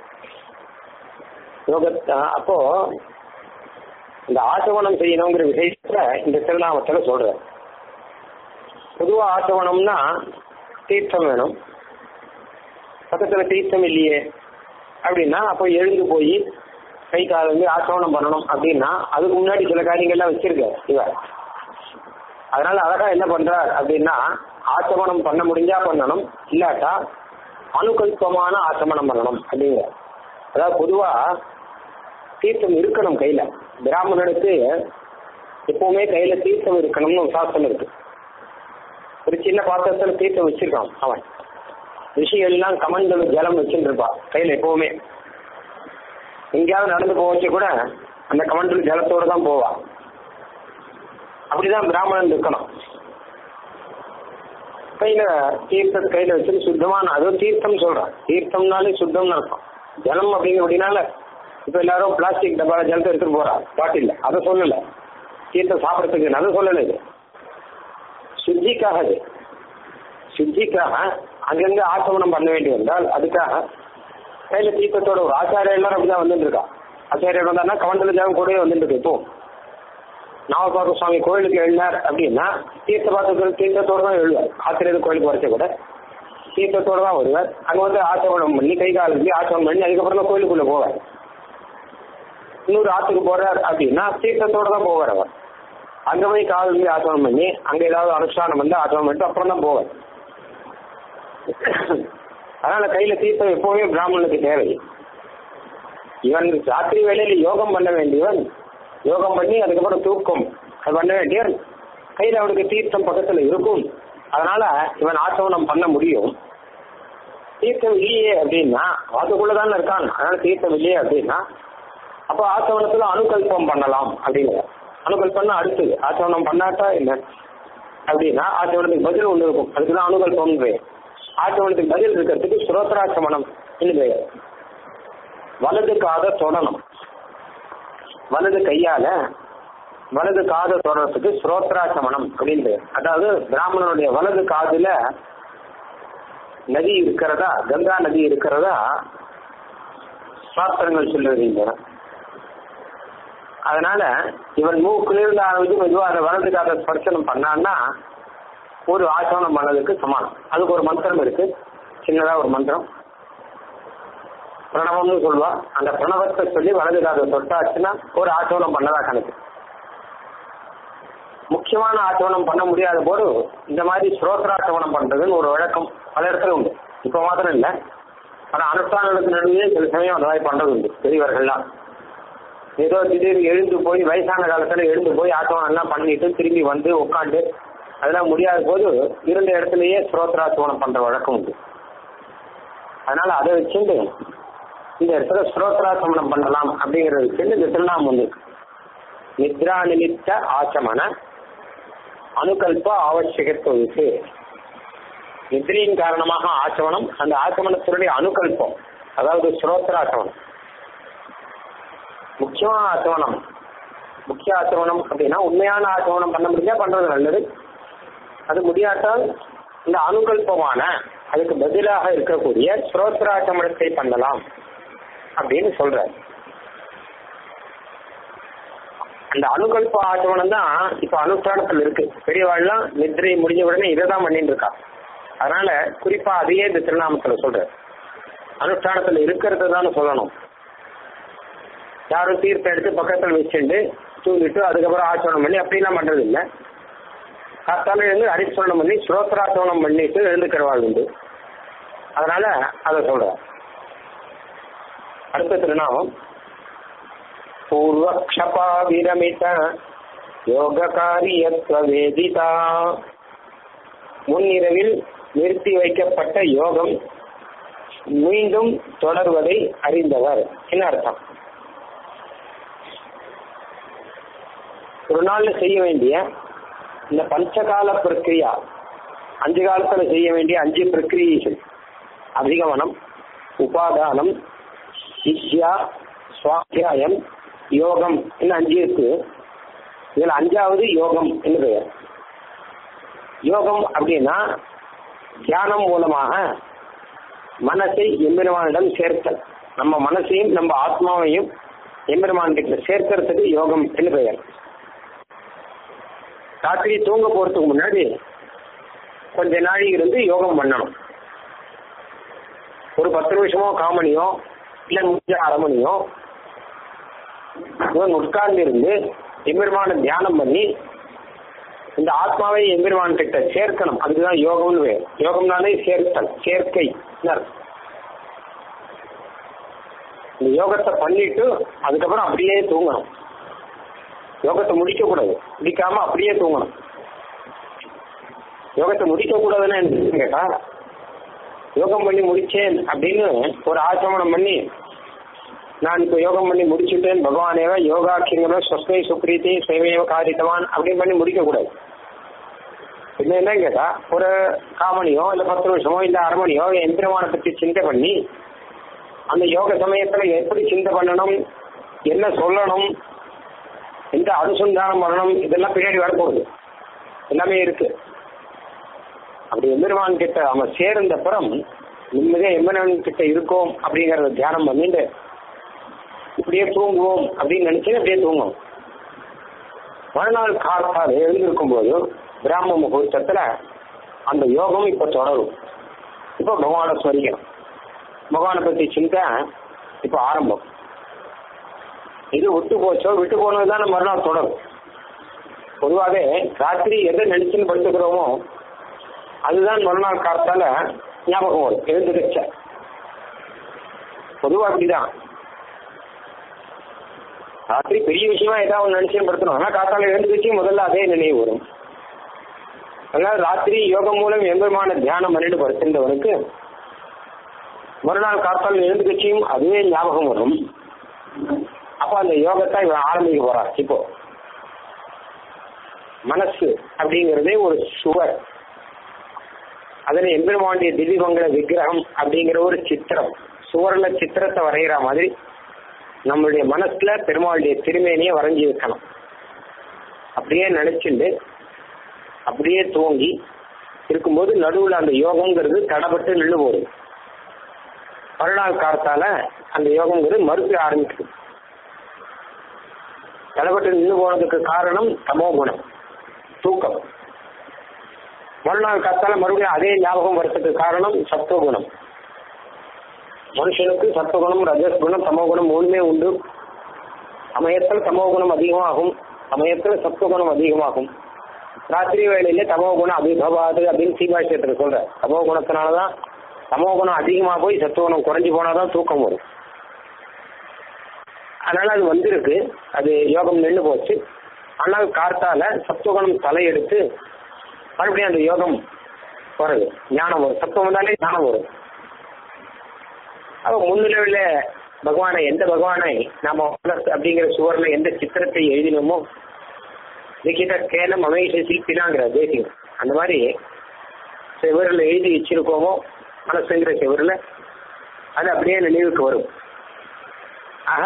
யோகத்தை அப்போ இந்த ஆசவனம் செய்யணுங்கிற விஷயத்துல இந்த திருநாமத்துல சொல்ற பொதுவா ஆசவனம்னா தீர்த்தம் வேணும் பக்கத்துல தீர்த்தம் இல்லையே அப்படின்னா அப்போ எழுந்து போய் கை கால் வந்து ஆச்சமனம் பண்ணணும் அப்படின்னா அதுக்கு முன்னாடி சில காரியங்கள்லாம் வச்சிருக்க இவர் அதனால அழகா என்ன பண்றார் அப்படின்னா ஆச்சமனம் பண்ண முடிஞ்சா பண்ணணும் இல்லாட்டா அனுகல்பமான ஆச்சமனம் பண்ணணும் அப்படிங்கிற அதாவது பொதுவா தீர்த்தம் இருக்கணும் கையில பிராமணனுக்கு எப்பவுமே கையில தீர்த்தம் இருக்கணும்னு ஒரு சாஸ்திரம் இருக்கு ஒரு சின்ன பாத்திரத்துல தீர்த்தம் வச்சிருக்கான் அவன் ரிஷிகள்லாம் கமண்டல ஜலம் வச்சுட்டு இருப்பான் கையில எப்பவுமே எங்கேயாவது நடந்து போச்சு கூட அந்த கமண்டல் ஜலத்தோட தான் போவான் அப்படிதான் பிராமணன் இருக்கணும் கையில தீர்த்தத்தை கையில வச்சுட்டு சுத்தமான அதுவும் தீர்த்தம் சொல்றான் தீர்த்தம்னாலே சுத்தம்னு அர்த்தம் ஜலம் அப்படிங்கிற அப்படின்னால இப்ப எல்லாரும் பிளாஸ்டிக் டப்பால ஜலத்தை எடுத்துட்டு போறா பாட்டில் அதை சொல்லல தீர்த்தம் சாப்பிடறதுக்கு அதை சொல்லல இது சுத்திக்காக அது சுத்திக்காக அங்கங்க ஆச்சமனம் பண்ண வேண்டி வந்தால் அதுக்காக கையில தீர்த்தத்தோட ஒரு ஆச்சாரிய எல்லாரும் அப்படிதான் வந்துட்டு இருக்கா ஆச்சாரியர் வந்தாருன்னா கமண்டல ஜலம் கூடவே வந்துட்டு இருக்கு இப்போ நாவபாக்க சுவாமி கோயிலுக்கு எழுந்தார் அப்படின்னா தீர்த்த பாத்திரத்தில் தீர்த்தத்தோடு தான் எழுவார் ஆசிரியர் கோயிலுக்கு வரைச்ச கூட தீர்த்தத்தோடு தான் வருவார் அங்கே வந்து ஆச்சமனம் பண்ணி கை கால் பண்ணி ஆச்சமனம் பண்ணி அதுக்கப்புறம் தான் கோயிலுக்குள்ள போவார் இன்னொரு ஆற்றுக்கு போறார் அப்படின்னா தீர்த்தத்தோடு தான் போவார் அவர் அங்கே போய் கால் பண்ணி ஆச்சமனம் பண்ணி அங்கே ஏதாவது அனுஷ்டானம் வந்து ஆச்சமனம் பண்ணிட்டு அப்புறம் தான் போவார் அதனால கையில தீர்த்தம் எப்பவுமே பிராமணனுக்கு தேவை இவன் ராத்திரி வேளையில யோகம் பண்ண வேண்டியவன் யோகம் பண்ணி அதுக்கப்புறம் தூக்கம் அது பண்ண வேண்டியவன் கையில அவனுக்கு தீர்த்தம் பக்கத்துல இருக்கும் அதனால இவன் ஆச்சவனம் பண்ண முடியும் தீர்த்தம் இல்லையே அப்படின்னா அதுக்குள்ளதானே இருக்கான் அதனால தீர்த்தம் இல்லையே அப்படின்னா அப்போ ஆச்சவனத்துல அணுகல்பம் பண்ணலாம் அப்படிங்கிற அணுகல்பம்னா அடுத்தது ஆச்சவனம் பண்ணாட்டா என்ன அப்படின்னா ஆச்சவனத்துக்கு பதில் ஒன்று இருக்கும் அதுக்குதான் அணுகல்பம் பெயர் ஆச்சவனத்துக்கு பதில் இருக்கிறதுக்கு சுரோத்ராச்சமனம் பெயர் வலது காத தொடணும் வலது கையால வலது காதை தொடர்றதுக்கு ஸ்ரோத்ராச்சமனம் அப்படின்னு பேர் அதாவது பிராமணனுடைய வலது காதுல நதி இருக்கிறதா கங்கா நதி இருக்கிறதா சாஸ்திரங்கள் சொல்லுவீங்க அதனால இவன் மூக்கிலிருந்து ஆரம்பிச்சு மெதுவாக அதை வலது காதை ஸ்பர்சனம் பண்ணான்னா ஒரு ஆச்சமனம் பண்ணதுக்கு சமானம் அதுக்கு ஒரு மந்திரம் இருக்கு சின்னதா ஒரு மந்திரம் பிரணவம்னு சொல்லுவா அந்த பிரணவத்தை சொல்லி வலது காதை தொட்டாச்சுன்னா ஒரு ஆச்சவனம் பண்ணதா கணக்கு முக்கியமான ஆச்சவனம் பண்ண முடியாத போது இந்த மாதிரி ஸ்ரோத்ராச்சவனம் பண்றதுன்னு ஒரு வழக்கம் பல இடத்துல உண்டு இப்ப மாத்திரம் இல்லை ஆனா அனுஷ்டானங்களுக்கு நடுவே சில சமயம் அந்த மாதிரி பண்றது உண்டு பெரியவர்கள்லாம் ஏதோ திடீர்னு எழுந்து போய் வயசான காலத்துல எழுந்து போய் ஆச்சவனம் எல்லாம் பண்ணிட்டு திரும்பி வந்து உட்காந்து அதெல்லாம் முடியாத போது இருந்த இடத்துலயே ஸ்ரோத்ராச்சவனம் பண்ற வழக்கம் உண்டு அதனால அதை வச்சுட்டு இந்த இடத்துல ஸ்ரோத்ராசமனம் பண்ணலாம் அப்படிங்கறது வச்சு இந்த திருநாமம் வந்து நித்ரா நிமித்த ஆச்சமன அணுகல்ப ஆவசியகத்துவத்து நித்ரையின் காரணமாக ஆச்சமனம் அந்த ஆச்சமனத்தினுடைய அணுகல்பம் அதாவது ஸ்ரோத்ராச்சமனம் முக்கியமான ஆச்சமனம் முக்கிய ஆச்சமனம் அப்படின்னா உண்மையான ஆச்சமனம் பண்ண முடிஞ்சா பண்றது நல்லது அது முடியாட்டால் இந்த அணுகல்பமான அதுக்கு பதிலாக இருக்கக்கூடிய ஸ்ரோத்ராச்சமனத்தை பண்ணலாம் அப்படின்னு சொல்றாரு அந்த அணுகல்ப ஆச்சமனம் தான் இப்ப அனுஷ்டானத்துல இருக்கு பெரியவாள்லாம் நிதிரை முடிஞ்ச உடனே இதை தான் பண்ணிட்டு இருக்கா அதனால குறிப்பா அதையே இந்த திருநாமத்துல சொல்ற அனுஷ்டானத்துல இருக்கிறது தான் சொல்லணும் யாரும் தீர்த்தம் எடுத்து பக்கத்துல வச்சுட்டு தூங்கிட்டு அதுக்கப்புறம் ஆச்சரணம் பண்ணி அப்படிலாம் பண்றது இல்லை காத்தால எழுந்து அரிசரணம் பண்ணி ஸ்ரோத்ராச்சரணம் பண்ணிட்டு எழுந்துக்கிறவாள் உண்டு அதனால அதை சொல்றேன் அடுத்த திருநாமம் பூர்வக்ஷபா விரமித யோககாரியத்துவ வேதிதா முன்னிரவில் நிறுத்தி வைக்கப்பட்ட யோகம் மீண்டும் தொடர்வதை அறிந்தவர் என்ன அர்த்தம் ஒரு நாள்ல செய்ய வேண்டிய இந்த பஞ்சகால பிரக்கிரியா அஞ்சு காலத்துல செய்ய வேண்டிய அஞ்சு பிரக்கிரியைகள் அதிகமனம் உபாதானம் வித்யா சுவாத்தியாயம் யோகம் என்ன அஞ்சு இருக்கு இதுல அஞ்சாவது யோகம் என்று பெயர் யோகம் அப்படின்னா தியானம் மூலமாக மனசை எம்பெருமானிடம் சேர்த்தல் நம்ம மனசையும் நம்ம ஆத்மாவையும் எம்பெருமான் கிட்ட சேர்க்கறதுக்கு யோகம் என்று பெயர் ராத்திரி தூங்க போறதுக்கு முன்னாடி கொஞ்ச நாழி இருந்து யோகம் பண்ணணும் ஒரு பத்து நிமிஷமோ காமணியோ இல்ல முடிஞ்ச அரை மணியோ இவன் உட்கார்ந்து இருந்து எம்பெருமான தியானம் பண்ணி இந்த ஆத்மாவை எம்பெருமான் கிட்ட சேர்க்கணும் அதுக்குதான் யோகம்னு வேறு யோகம்னாலே சேர்த்தல் சேர்க்கை அர்த்தம். இந்த யோகத்தை பண்ணிட்டு அதுக்கப்புறம் அப்படியே தூங்கணும் யோகத்தை முடிக்க கூடாது முடிக்காம அப்படியே தூங்கணும் யோகத்தை முடிக்க கூடாதுன்னு என்ன கேட்டா யோகம் பண்ணி முடிச்சேன் அப்படின்னு ஒரு ஆசிரமணம் பண்ணி நான் இப்போ யோகம் பண்ணி முடிச்சுட்டேன் பகவானேவ யோகாக்கியங்களோ ஸ்வஸ்மை சுப்ரீதி சேவையோ காரித்தவான் அப்படின்னு பண்ணி முடிக்க கூடாது என்ன என்ன கேட்டா ஒரு காமணியோ இல்ல பத்து நிமிஷமோ இல்ல அரை மணியோ எந்திரமான பத்தி சிந்தை பண்ணி அந்த யோக சமயத்துல எப்படி சிந்தை பண்ணணும் என்ன சொல்லணும் எந்த அனுசந்தானம் பண்ணணும் இதெல்லாம் பின்னாடி வரப்போகுது எல்லாமே இருக்கு அப்படி எம்பெருமான் கிட்ட அவன் சேர்ந்த அப்புறம் நிம்மதியா எம்பெருமான் கிட்ட இருக்கோம் அப்படிங்கறத தியானம் பண்ணிட்டு இப்படியே தூங்குவோம் அப்படின்னு நினைச்சு அப்படியே தூங்கும் மறுநாள் காலத்தால் எழுந்திருக்கும் போது பிராம முகூர்த்தத்துல அந்த யோகம் இப்ப தொடரும் இப்போ பகவானை ஸ்மரிக்கணும் பகவானை பத்தி சிந்தை இப்ப ஆரம்பம் இது விட்டு போச்சோ விட்டு போனதுதான் மறுநாள் தொடரும் பொதுவாகவே ராத்திரி எதை நினைச்சுன்னு படுத்துக்கிறோமோ அதுதான் மறுநாள் காலத்தால ஞாபகம் வரும் எழுந்துருச்ச பொதுவா அப்படிதான் ராத்திரி பெரிய விஷயமா ஏதாவது நினைச்சுன்னு படுத்தணும் ஆனா காத்தால எழுந்துருச்சு முதல்ல அதே நினைவு வரும் அதனால ராத்திரி யோகம் மூலம் எம்பெருமான தியானம் பண்ணிட்டு படுத்திருந்தவனுக்கு மறுநாள் காத்தால் எழுந்துக்கட்சியும் அதுவே ஞாபகம் வரும் அப்போ அந்த யோகத்தை இவன் ஆரம்பிக்க போறான் இப்போ மனசு அப்படிங்கிறதே ஒரு சுவர் அதுல எம்பெருமாண்டிய திவ்யமங்கல விக்கிரகம் அப்படிங்கிற ஒரு சித்திரம் சுவர்ல சித்திரத்தை வரைகிற மாதிரி நம்மளுடைய மனசுல பெருமாளுடைய திருமேனியை வரைஞ்சி வைக்கணும் அப்படியே நினைச்சுண்டு அப்படியே தூங்கி இருக்கும்போது நடுவில் அந்த யோகங்கிறது தடப்பட்டு நின்று போகுது மறுநாள் காலத்தால அந்த யோகங்கிறது மறுக்க ஆரம்பிக்குது தடப்பட்டு நின்று போனதுக்கு காரணம் தமோ குணம் தூக்கம் மறுநாள் காத்தால மறுபடியும் அதே ஞாபகம் வரதுக்கு காரணம் சத்துவகுணம் மனுஷனுக்கு சத்துவகுணம் ரஜஸ்குணம் தமோகுணம் மூணுமே உண்டு சமயத்தில் தமோகுணம் அதிகமாகும் சமயத்தில் சத்துவகுணம் அதிகமாகும் ராத்திரி வேளையில தமோகுணம் அபிபவாது அப்படின்னு சீபாஷியத்தில் சொல்ற தமோ குணத்தினாலதான் தமோ குணம் அதிகமா போய் சத்துவகுணம் குறைஞ்சு போனாதான் தூக்கம் வரும் அதனால அது வந்திருக்கு அது யோகம் நின்று போச்சு ஆனால் கார்த்தால சத்துவகுணம் தலையெடுத்து மறுபடியும் அந்த யோகம் வருது ஞானம் வரும் சத்துவம் வந்தாலே ஞானம் வரும் அப்ப முன்னிலவில் பகவானை எந்த பகவானை நாம அப்படிங்கிற சுவர்ல எந்த சித்திரத்தை எழுதினோமோ லிখিத கேலம் அமேஷ சிற்பினாங்கிற தேசியம் அந்த மாதிரி செவரில் எழுதி வச்சிருக்கோமோ மனசுங்கிற செவரில் அது அப்படியே நினைவுக்கு வரும் ஆக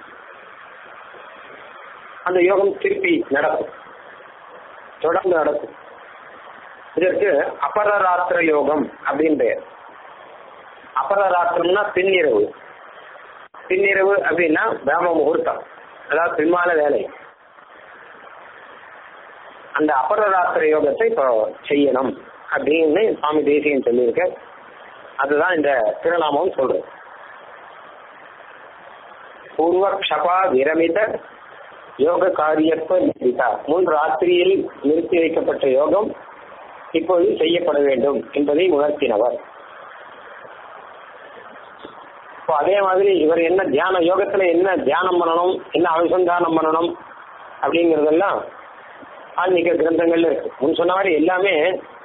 அந்த யோகம் திருப்பி நடக்கும் தொடர்ந்து நடக்கும் இதற்கு அபரராத்திர யோகம் அப்படின்னு பெயர் அபரராத்திரம்னா பின்னிரவு பின்னிரவு அப்படின்னா பிராம முகூர்த்தம் அதாவது பின்மால வேலை அந்த அபரராத்திர யோகத்தை இப்போ செய்யணும் அப்படின்னு சுவாமி தேசியன் சொல்லியிருக்க அதுதான் இந்த திருநாமம் சொல்றது பூர்வ க்ஷபா விரமித யோக காரியத்துவ நிதிதா முன் ராத்திரியில் நிறுத்தி வைக்கப்பட்ட யோகம் இப்போது செய்யப்பட வேண்டும் என்பதை உணர்த்தினவர் இப்போ அதே மாதிரி இவர் என்ன தியான யோகத்துல என்ன தியானம் பண்ணணும் என்ன அனுசந்தானம் பண்ணணும் அப்படிங்கறதெல்லாம் ஆன்மீக கிரந்தங்கள்ல இருக்கு முன் சொன்ன மாதிரி எல்லாமே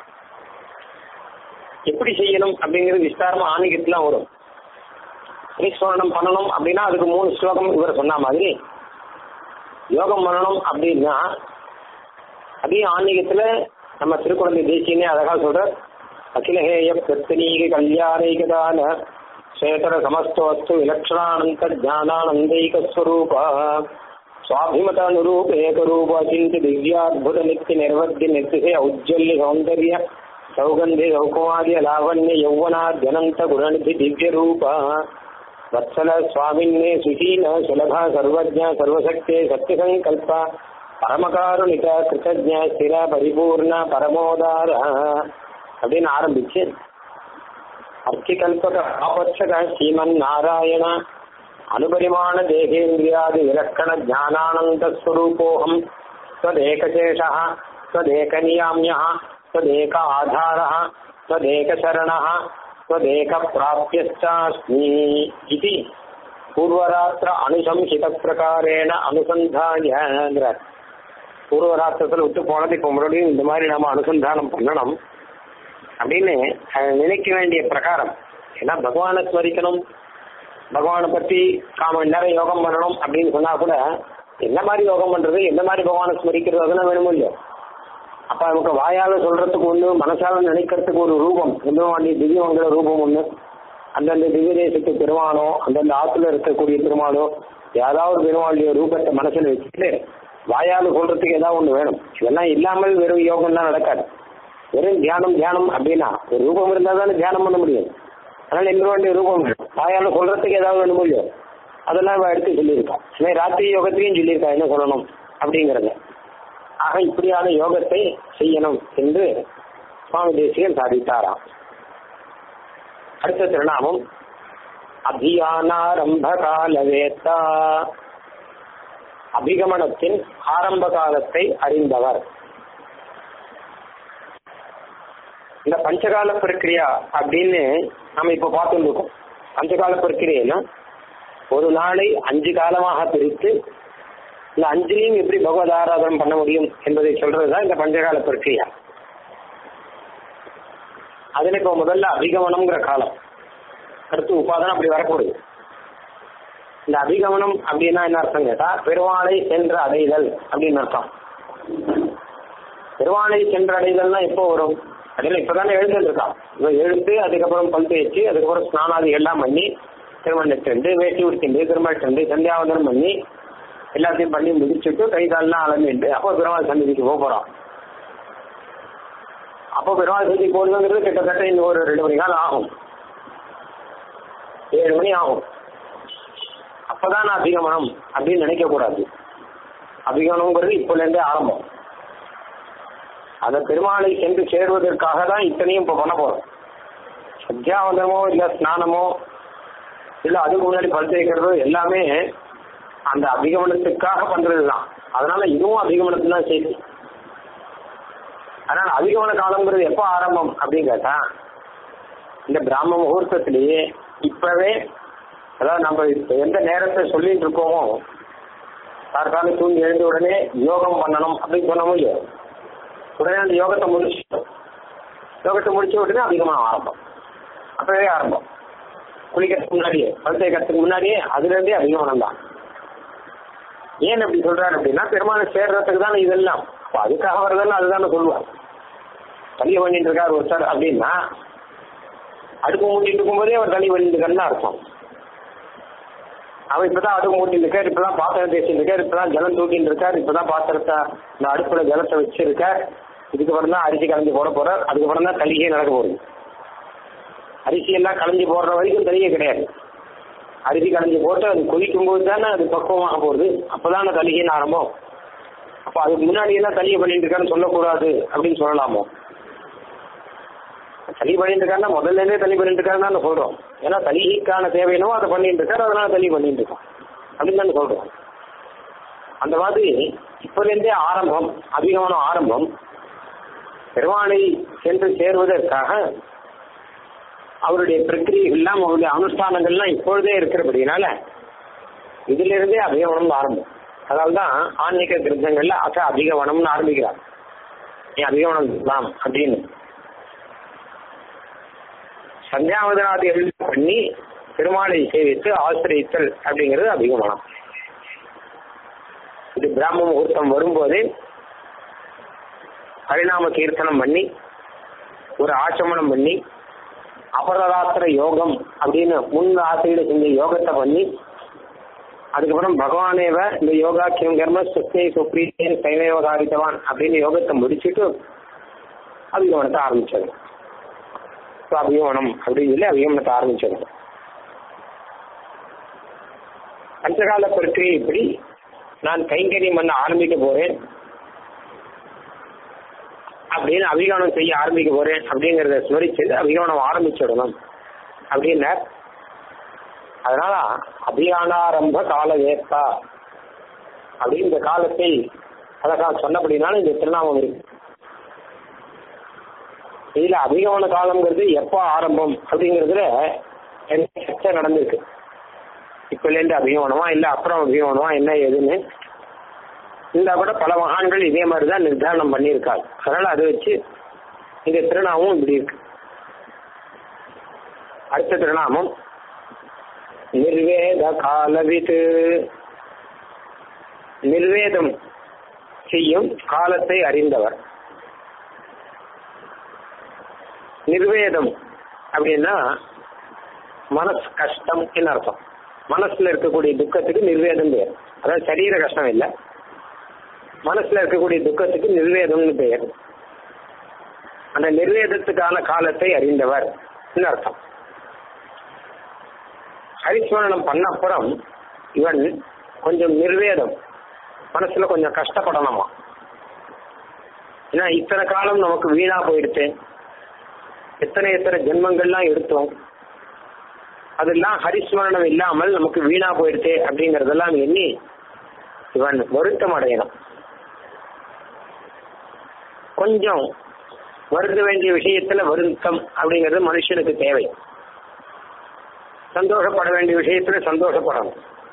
எப்படி செய்யணும் அப்படிங்கிறது விஸ்தாரமா ஆன்மீகத்துல வரும் பரிஸ்மரணம் பண்ணணும் அப்படின்னா அதுக்கு மூணு ஸ்லோகம் இவர் சொன்ன மாதிரி யோகம் பண்ணணும் அப்படின்னா அதையும் ஆன்மீகத்துல நம்ம திருக்குழந்தை தேசியனே அழகா சொல்ற அகிலஹேய பிரத்தனீக கல்யாணைகதான சேதர சமஸ்தவஸ்து விலக்ஷணானந்த ஜானானந்தைக ஸ்வரூபா स्वाभिमतानुरूप एकरूप अचिन्त्य दिव्याद्भुत नित्य निर्वध्य निर्तिशय औज्जल्य सौन्दर्य सौगन्धि सौकुमार्य लावण्य यौवनाद्यनन्त गुणनिधि दिव्य रूप वत्सल स्वामिन्ये सुशील सुलभ सर्वज्ञ सर्वशक्ते सत्यसङ्कल्प பரமகாருணிக கிருத்தஜ ஸ்திர பரிபூர்ண பரமோதார அப்படின்னு ஆரம்பிச்சு அர்த்திகல்பக ஆபட்சக ஸ்ரீமன் நாராயண அனுபரிமான தேகேந்திரியாதி இலக்கண ஞானானந்த ஸ்வரூபோகம் ஸ்வதேகசேஷः ஸ்வதேகநியாமியः ஸ்வதேக ஆதாரः ஸ்வதேகசரணः ஸ்வதேகப்பிராப்யश्चास्मि इति பூர்வராத்திர அனுசம்ஹித பிரகாரேண அனுசந்தானியாங்கிறார் பூர்வராத்திரத்தில் விட்டு போனது இப்போ மறுபடியும் இந்த மாதிரி நாம அனுசந்தானம் பண்ணணும் அப்படின்னு அஹ், நினைக்க வேண்டிய பிரகாரம் ஏன்னா பகவானை ஸ்மரிக்கணும் பகவானை பத்தி காம மணி நேரம் யோகம் பண்ணணும் அப்படின்னு சொன்னா கூட என்ன மாதிரி யோகம் பண்றது என்ன மாதிரி பகவானை ஸ்மரிக்கிறது அதெல்லாம் வேணுமோ இல்லையோ அப்ப நமக்கு வாயால சொல்றதுக்கு ஒண்ணு மனசால நினைக்கிறதுக்கு ஒரு ரூபம் எம்பெருமாண்டி திவ்யமங்கல ரூபம் ஒண்ணு அந்தந்த திவ்ய தேசத்து பெருமானோ அந்தந்த ஆத்துல இருக்கக்கூடிய பெருமானோ ஏதாவது பெருமாளுடைய ரூபத்தை மனசுல வச்சுட்டு வாயால சொல்றதுக்கு ஏதாவது ஒண்ணு வேணும் இதெல்லாம் இல்லாமல் வெறும் யோகம்லாம் நடக்காது வெறும் தியானம் தியானம் அப்படின்னா ஒரு ரூபம் இருந்தா தானே தியானம் பண்ண முடியும் அதனால எங்களுடைய ரூபம் வேணும் வாயால சொல்றதுக்கு ஏதாவது வேணுமோ இல்லையோ அதெல்லாம் இவ எடுத்து சொல்லியிருக்கான் அதே ராத்திரி யோகத்தையும் சொல்லியிருக்கா என்ன சொல்லணும் அப்படிங்கறத ஆக இப்படியான யோகத்தை செய்யணும் என்று சுவாமி தேசிகன் சாதித்தாராம் அடுத்த திருநாமம் அபியானாரம்ப காலவேத்தா அபிகமனத்தின் ஆரம்ப காலத்தை அறிந்தவர் இந்த பஞ்சகால பிரக்கிரியா அப்படின்னு நம்ம இப்ப பார்த்துட்டு இருக்கோம் பஞ்சகால பிரக்கிரியைன்னா ஒரு நாளை அஞ்சு காலமாக பிரித்து இந்த அஞ்சுலையும் எப்படி பகவத் ஆராதனம் பண்ண முடியும் என்பதை சொல்றதுதான் இந்த பஞ்சகால பிரக்கிரியா அதுல இப்போ முதல்ல அபிகமனம்ங்கிற காலம் அடுத்து உபாதனம் அப்படி வரக்கூடாது இந்த அபிகமனம் அப்படின்னா என்ன அர்த்தம் கேட்டா பெருவாளை சென்று அடைதல் அப்படின்னு அர்த்தம் பெருவாளை சென்று அடைதல்னா எப்போ வரும் அதில் இப்பதானே எழுந்துட்டு இருக்கான் இவன் எழுந்து அதுக்கப்புறம் பல் தேய்ச்சி அதுக்கப்புறம் ஸ்நானாதி எல்லாம் பண்ணி திருமணத்தண்டு வேட்டி உடுத்திண்டு திருமணத்தண்டு சந்தியாவந்தனம் பண்ணி எல்லாத்தையும் பண்ணி முடிச்சுட்டு கை கால்லாம் அலம்பிட்டு அப்போ பெருமாள் சந்நிதிக்கு போக போறான் அப்போ பெருமாள் சந்நிதிக்கு போறதுங்கிறது கிட்டத்தட்ட இன்னும் ஒரு ரெண்டு மணி காலம் ஆகும் ஏழு மணி ஆகும் அப்பதான் நான் அபிகமனம் அப்படின்னு நினைக்க கூடாது அபிகமனம்ங்கிறது இப்போல இருந்தே ஆரம்பம் அந்த பெருமாளை சென்று சேருவதற்காக தான் இத்தனையும் இப்போ பண்ண போறோம் சத்தியாவந்தனமோ இல்ல ஸ்நானமோ இல்ல அதுக்கு முன்னாடி பல் தேய்க்கிறதோ எல்லாமே அந்த அபிகமனத்துக்காக பண்றதுதான் அதனால இதுவும் அபிகமனத்து தான் செய்யுது அதனால அபிகமன காலம்ங்கிறது எப்போ ஆரம்பம் அப்படின்னு கேட்டா இந்த பிராம முகூர்த்தத்திலேயே இப்பவே அதாவது நம்ம இப்ப எந்த நேரத்தை சொல்லிட்டு இருக்கோமோ தற்காலம் தூங்கி எழுந்த உடனே யோகம் பண்ணணும் அப்படின்னு சொன்னோமோ இல்லையோ உடனே அந்த யோகத்தை முடிச்சிட்டோம் யோகத்தை முடிச்ச உடனே அதிகமாக ஆரம்பம் அப்பவே ஆரம்பம் குளிக்கிறதுக்கு முன்னாடியே பல் தேய்க்கிறதுக்கு முன்னாடியே அதுல இருந்தே அதிகமானம் தான் ஏன் அப்படி சொல்றாரு அப்படின்னா பெருமாளை சேர்றதுக்கு தானே இதெல்லாம் அப்ப அதுக்காக வரதெல்லாம் அதுதானே சொல்லுவார் தள்ளி பண்ணிட்டு இருக்காரு ஒருத்தர் அப்படின்னா அடுப்பு மூட்டிட்டு இருக்கும்போதே அவர் தள்ளி பண்ணிட்டு இருக்காருன்னு அர்த்தம் அவன் இப்பதான் அடுப்பு மூட்டிட்டு இருக்காரு இப்பதான் பாத்திரம் தேய்ச்சிட்டு இருக்காரு இப்பதான் ஜலம் தூக்கிட்டு இருக்காரு இப்பதான் பாத்திரத்தை இந்த அடுப்புல ஜலத்தை வச்சிருக்கார் இதுக்கப்புறம் தான் அரிசி கலந்து போட போறார் அதுக்கப்புறம் தான் தலிகையே நடக்க போகுது அரிசி எல்லாம் கலைஞ்சு போடுற வரைக்கும் தலிகை கிடையாது அரிசி கலைஞ்சு போட்டு அது கொதிக்கும் போது தானே அது பக்குவமாக போகுது அப்பதான் தலிகைன்னு ஆரம்பம் அப்ப அதுக்கு முன்னாடி எல்லாம் தலிகை பண்ணிட்டு இருக்காருன்னு சொல்லக்கூடாது அப்படின்னு சொல்லலாமோ தலி பண்ணிட்டு இருக்காருன்னா முதல்ல இருந்தே தலி பண்ணிட்டு இருக்காருன்னு தான் சொல்றோம் ஏன்னா தலிகைக்கான தேவையனோ அதை பண்ணிட்டு இருக்காரு அதனால தலி பண்ணிட்டு இருக்கோம் அப்படின்னு தான் சொல்றோம் அந்த மாதிரி இப்போலேருந்தே ஆரம்பம் அதிகமான ஆரம்பம் பெருமாளை சென்று சேருவதற்காக அவருடைய பிரக்கிரியெல்லாம் அவருடைய அனுஷ்டானங்கள்லாம் இப்பொழுதே இருக்கிறபடினால இதிலிருந்தே அபிகவனம் ஆரம்பம் அதால் தான் ஆன்மீக கிரந்தங்கள்ல அச அபிகவனம்னு ஆரம்பிக்கிறார் நீ அபிகவனம் தான் அப்படின்னு சந்தியாவதனாதிகள் பண்ணி பெருமாளை சேவித்து ஆசிரியத்தல் அப்படிங்கிறது அபிகமனம் இது பிராம முகூர்த்தம் வரும்போதே பரிணாம கீர்த்தனம் பண்ணி ஒரு ஆச்சமனம் பண்ணி அபரராத்திர யோகம் அப்படின்னு முன் ஆசையில செஞ்ச யோகத்தை பண்ணி அதுக்கப்புறம் பகவானேவ இந்த யோகாக்கியம் கர்ம சுத்தே சுப்ரீத்தேன் கைவேவகாரித்தவான் அப்படின்னு யோகத்தை முடிச்சுட்டு அபிகமனத்தை ஆரம்பிச்சது அபிகமனம் அப்படின்னு சொல்லி அபிகமனத்தை ஆரம்பிச்சது பஞ்சகால பிரக்கிரியை இப்படி நான் கைங்கரியம் பண்ண ஆரம்பிக்க போறேன் அப்படின்னு அபிகமனம் செய்ய ஆரம்பிக்க போறேன் அப்படிங்கறத ஸ்மரிச்சு அபிகமனம் ஆரம்பிச்சிடணும் அப்படின்னார் அதனால அபியானாரம்ப கால ஏற்பா அப்படின்னு இந்த காலத்தை அழகா சொன்னபடினாலும் இந்த திருநாமம் இருக்கு இதுல அபிகமன காலம்ங்கிறது எப்போ ஆரம்பம் அப்படிங்கிறதுல எனக்கு சர்ச்சை நடந்திருக்கு இப்பலேருந்து அபிகமனமா இல்ல அப்புறம் அபிகமனமா என்ன ஏதுன்னு இருந்தா கூட பல மகான்கள் இதே மாதிரி தான் நிர்தாரணம் பண்ணியிருக்காங்க அதனால அதை வச்சு இந்த திருநாமம் இப்படி இருக்கு அடுத்த திருநாமம் நிர்வேத காலவித் நிர்வேதம் செய்யும் காலத்தை அறிந்தவர் நிர்வேதம் அப்படின்னா மனசு கஷ்டம் என்ன அர்த்தம் மனசுல இருக்கக்கூடிய துக்கத்துக்கு நிர்வேதம் பேர் அதாவது சரீர கஷ்டம் இல்லை மனசுல இருக்கக்கூடிய துக்கத்துக்கு நிர்வேதம்னு பெயர் அந்த நிர்வேதத்துக்கான காலத்தை அறிந்தவர் அர்த்தம் ஹரிஸ்மரணம் பண்ண அப்புறம் இவன் கொஞ்சம் நிர்வேதம் மனசுல கொஞ்சம் கஷ்டப்படணுமா ஏன்னா இத்தனை காலம் நமக்கு வீணா போயிடுச்சு எத்தனை எத்தனை ஜென்மங்கள்லாம் எடுத்தோம் அதெல்லாம் ஹரிஸ்மரணம் இல்லாமல் நமக்கு வீணா போயிடுச்சு அப்படிங்கறதெல்லாம் எண்ணி இவன் வருத்தம் அடையணும் கொஞ்சம் வருந்த வேண்டிய விஷயத்துல வருத்தம் அப்படிங்கிறது மனுஷனுக்கு தேவை சந்தோஷப்பட வேண்டிய விஷயத்துல சந்தோஷப்படணும்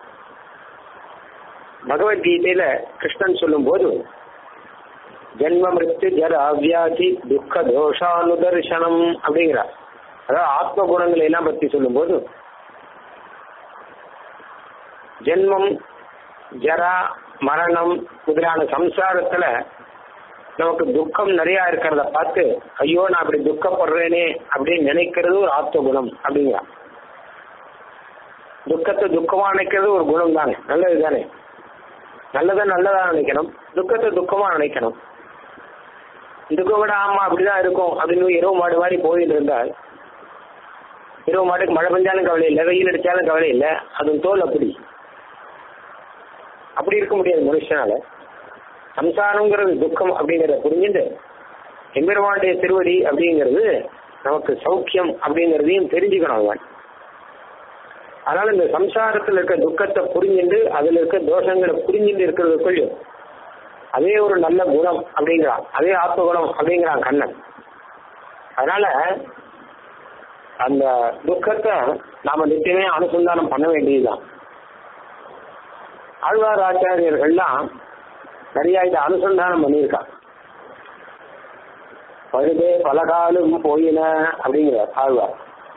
பகவத்கீதையில கிருஷ்ணன் சொல்லும் போது ஜென்ம மிருத்து ஜர அவ்யாதி துக்க தோஷானுதர்சனம் அப்படிங்கிறார் அதாவது ஆத்ம குணங்களை எல்லாம் பத்தி சொல்லும் போது ஜென்மம் ஜரா மரணம் முதலான சம்சாரத்துல நமக்கு துக்கம் நிறைய இருக்கிறத பார்த்து ஐயோ நான் அப்படி துக்கப்படுறேனே அப்படின்னு நினைக்கிறது ஒரு ஆத்ம குணம் அப்படிங்கிற துக்கத்தை துக்கமா நினைக்கிறது ஒரு குணம் தானே நல்லது தானே நல்லதை நல்லதா நினைக்கணும் துக்கத்தை துக்கமா நினைக்கணும் இதுக்கும் கூட ஆமா அப்படிதான் இருக்கும் அப்படின்னு இரவு மாடு மாதிரி போயிட்டு இருந்தால் இரவு மாட்டுக்கு மழை பெஞ்சாலும் கவலை இல்லை வெயில் அடிச்சாலும் கவலை இல்லை அது தோல் அப்படி அப்படி இருக்க முடியாது மனுஷனால சம்சாரங்கிறது துக்கம் அப்படிங்கிறத புரிஞ்சுட்டு எம்பெருமானுடைய திருவடி அப்படிங்கிறது நமக்கு சௌக்கியம் அப்படிங்கிறதையும் தெரிஞ்சுக்கணும் அவன் அதனால இந்த சம்சாரத்தில் இருக்க துக்கத்தை புரிஞ்சுட்டு அதுல இருக்க தோஷங்களை புரிஞ்சுட்டு இருக்கிறதுக்குள்ளும் அதே ஒரு நல்ல குணம் அப்படிங்கிறான் அதே ஆத்ம குணம் அப்படிங்கிறான் கண்ணன் அதனால அந்த துக்கத்தை நாம நிச்சயமே அனுசந்தானம் பண்ண வேண்டியதுதான் ஆழ்வார் ஆச்சாரியர்கள்லாம் நிறைய இதை அனுசந்தானம் பண்ணியிருக்கான் பழுதே பலகாலும் போயின அப்படிங்கிறார் ஆழ்வார்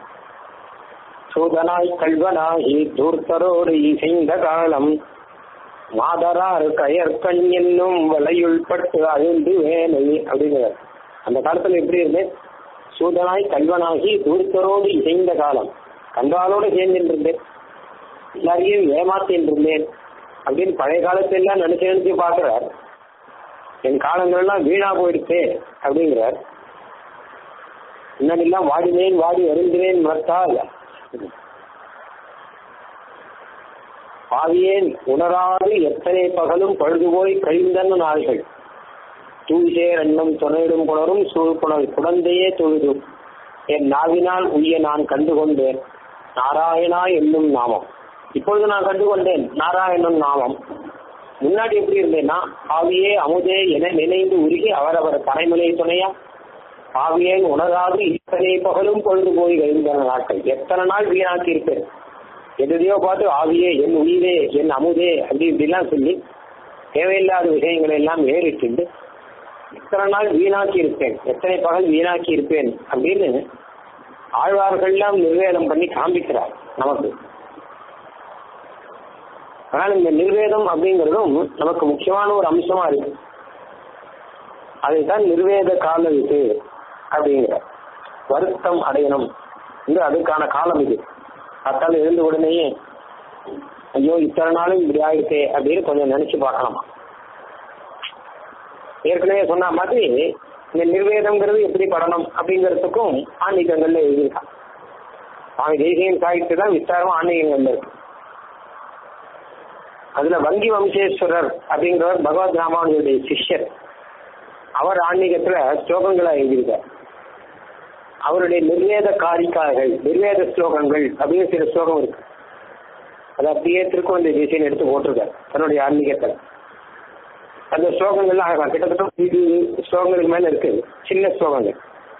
சூதனாய் கல்வனாகி தூர்த்தரோடு இசைந்த காலம் மாதரார் கயற்கண் என்னும் வலையுள் பட்டு அழிந்து வேலை அப்படிங்கிறார் அந்த காலத்துல எப்படி இருந்து சூதனாய் கல்வனாகி தூர்த்தரோடு இசைந்த காலம் கண்பாலோடு சேர்ந்துட்டு இருந்தேன் எல்லாரையும் ஏமாத்தின்னு இருந்தேன் அப்படின்னு பழைய காலத்தெல்லாம் நினைச்சு நினைச்சு பாக்குறார் என் காலங்கள்லாம் வீணா போயிடுச்சு அப்படிங்கிறார் முன்னாடிலாம் வாடினேன் வாடி வருந்தினேன் மறுத்தால் பாவியேன் உணராது எத்தனை பகலும் பழுது போய் கழிந்தன நாள்கள் தூய்சேர் எண்ணம் துணையிடும் புணரும் சூழ்புணர் குழந்தையே தொழுதும் என் நாவினால் உய்ய நான் கண்டுகொண்டேன் நாராயணா என்னும் நாமம் இப்பொழுது நான் கண்டுகொண்டேன் நாராயணன் நாமம் முன்னாடி எப்படி இருந்தேன்னா ஆவியே அமுதே என நினைந்து உருகி அவரவர் பனைமலை துணையா ஆவியேன் உணராது இத்தனை பகலும் பொழுது போய் கழிந்தன நாட்கள் எத்தனை நாள் வீணாக்கி இருப்பேன் எதையோ பார்த்து ஆவியே என் உயிரே என் அமுதே அப்படி இப்படிலாம் சொல்லி தேவையில்லாத விஷயங்களை எல்லாம் ஏறிட்டு இத்தனை நாள் வீணாக்கி இருப்பேன் எத்தனை பகல் வீணாக்கி இருப்பேன் அப்படின்னு ஆழ்வார்கள்லாம் நிர்வேதம் பண்ணி காண்பிக்கிறார் நமக்கு ஆனால் இந்த நிர்வேதம் அப்படிங்கிறதும் நமக்கு முக்கியமான ஒரு அம்சமா இருக்கு அதைத்தான் நிர்வேத கால இது அப்படிங்கிற வருத்தம் அடையணும் இது அதுக்கான காலம் இது அத்தால் எழுந்த உடனேயே ஐயோ இத்தனை நாளும் இப்படி ஆயிடுச்சே அப்படின்னு கொஞ்சம் நினைச்சு பார்க்கலாமா ஏற்கனவே சொன்ன மாதிரி இந்த நிர்வேதம்ங்கிறது எப்படி படணும் அப்படிங்கிறதுக்கும் ஆன்மீகங்கள்ல எழுதியிருக்கான் சுவாமி தேசியம் சாகிட்டு தான் விஸ்தாரமா ஆன்மீகங்கள்ல இருக்கு அதுல வங்கி வம்சேஸ்வரர் அப்படிங்கிறவர் பகவத் ராமானுடைய சிஷ்யர் அவர் ஆன்மீகத்துல ஸ்லோகங்களா எழுதியிருக்கார் அவருடைய நிர்வேத காரிக்கார்கள் நிர்வேத ஸ்லோகங்கள் அப்படின்னு சில ஸ்லோகம் இருக்கு அதை அப்படியே திருக்குழந்தை தேசியன் எடுத்து போட்டிருக்காரு தன்னுடைய ஆன்மீகத்தில் அந்த ஸ்லோகங்கள்லாம் அழகா கிட்டத்தட்ட இது ஸ்லோகங்களுக்கு மேல இருக்கு சின்ன ஸ்லோகங்கள்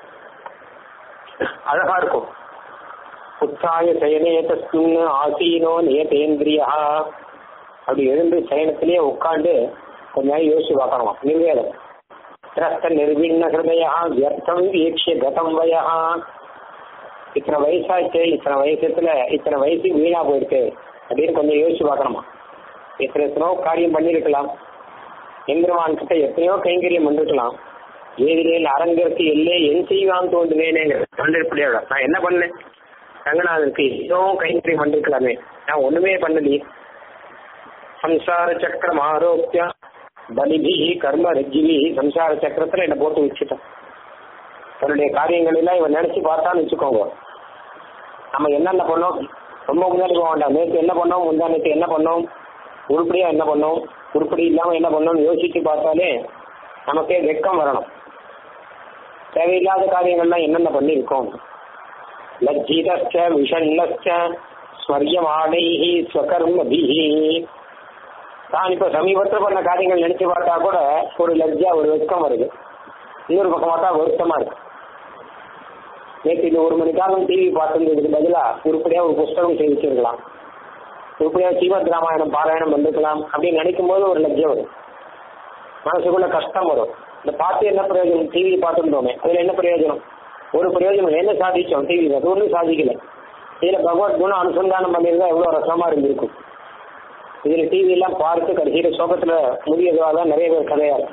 அழகா இருக்கும் உற்சாய சயனே தஸ்மின் ஆசீனோ நியதேந்திரியா அப்படி எழுந்து சயனத்திலேயே உட்காந்து கொஞ்ச நேரம் யோசிச்சு பார்க்கணுமா நிர்வேதம் திரஸ்த நிர்விண்ண ஹிருதயா வியர்த்தம் வீக்ஷிய கதம் வயா இத்தனை வயசாச்சு இத்தனை வயசுல இத்தனை வயசு வீணா போயிருக்கு அப்படின்னு கொஞ்சம் யோசிச்சு பார்க்கணுமா எத்தனை எத்தனோ காரியம் பண்ணியிருக்கலாம் எந்திரவான் கிட்ட எத்தனையோ கைங்கரியம் பண்ணிருக்கலாம் ஏதிலேன் அரங்கற்கு எல்லே என் செய்வான் தோன்றுவேனேங்கிற தொண்டிருப்படியோட நான் என்ன பண்ணேன் ரங்கநாதனுக்கு எதுவும் கைங்கரியம் பண்ணிருக்கலாமே நான் ஒண்ணுமே பண்ணலையே சம்சார சக்கரம் ஆரோக்கிய பலிபிஹி கர்ம ரஜ்ஜிபி சம்சார சக்கரத்துல என்ன போட்டு வச்சுட்டேன் தன்னுடைய காரியங்கள் எல்லாம் இவன் நினைச்சு பார்த்தான்னு வச்சுக்கோங்க நம்ம என்னென்ன பண்ணோம் ரொம்ப முன்னாடி போக வேண்டாம் நேற்று என்ன பண்ணோம் முந்தா நேற்று என்ன பண்ணோம் உருப்படியா என்ன பண்ணோம் உருப்படி இல்லாம என்ன பண்ணோம்னு யோசிச்சு பார்த்தாலே நமக்கே வெக்கம் வரணும் தேவையில்லாத காரியங்கள்லாம் என்னென்ன பண்ணியிருக்கோம் லஜ்ஜிதச்ச விஷண்ணச்ச ஸ்வர்யமானைஹி ஸ்வகர்மபிஹி தான் இப்ப சமீபத்தில் பண்ண காரியங்கள் நினைச்சு பார்த்தா கூட ஒரு லஜ்ஜா ஒரு வெட்கம் வருது இன்னொரு பக்கம் பார்த்தா வருத்தமா இருக்கு நேற்று இந்த ஒரு மணி காலம் டிவி பார்த்துருந்ததுக்கு பதிலா உருப்படியா ஒரு புஸ்தகம் சேவிச்சிருக்கலாம் உருப்படியா ஸ்ரீமத் ராமாயணம் பாராயணம் பண்ணிருக்கலாம் அப்படின்னு நினைக்கும் போது ஒரு லஜ்ஜை வரும் மனசுக்குள்ள கஷ்டம் வரும் இந்த பார்த்து என்ன பிரயோஜனம் டிவி பார்த்துருந்தோமே அதுல என்ன பிரயோஜனம் ஒரு பிரயோஜனம் என்ன சாதிச்சோம் டிவி அது ஒன்றும் சாதிக்கல இதுல பகவத் குணம் அனுசந்தானம் பண்ணியிருந்தா எவ்வளவு ரசமா இருந்திருக்கும் இதுல டிவி எல்லாம் பார்த்து கடைசியில சோகத்துல முடியதுவா தான் நிறைய பேர் கதையா இருக்கு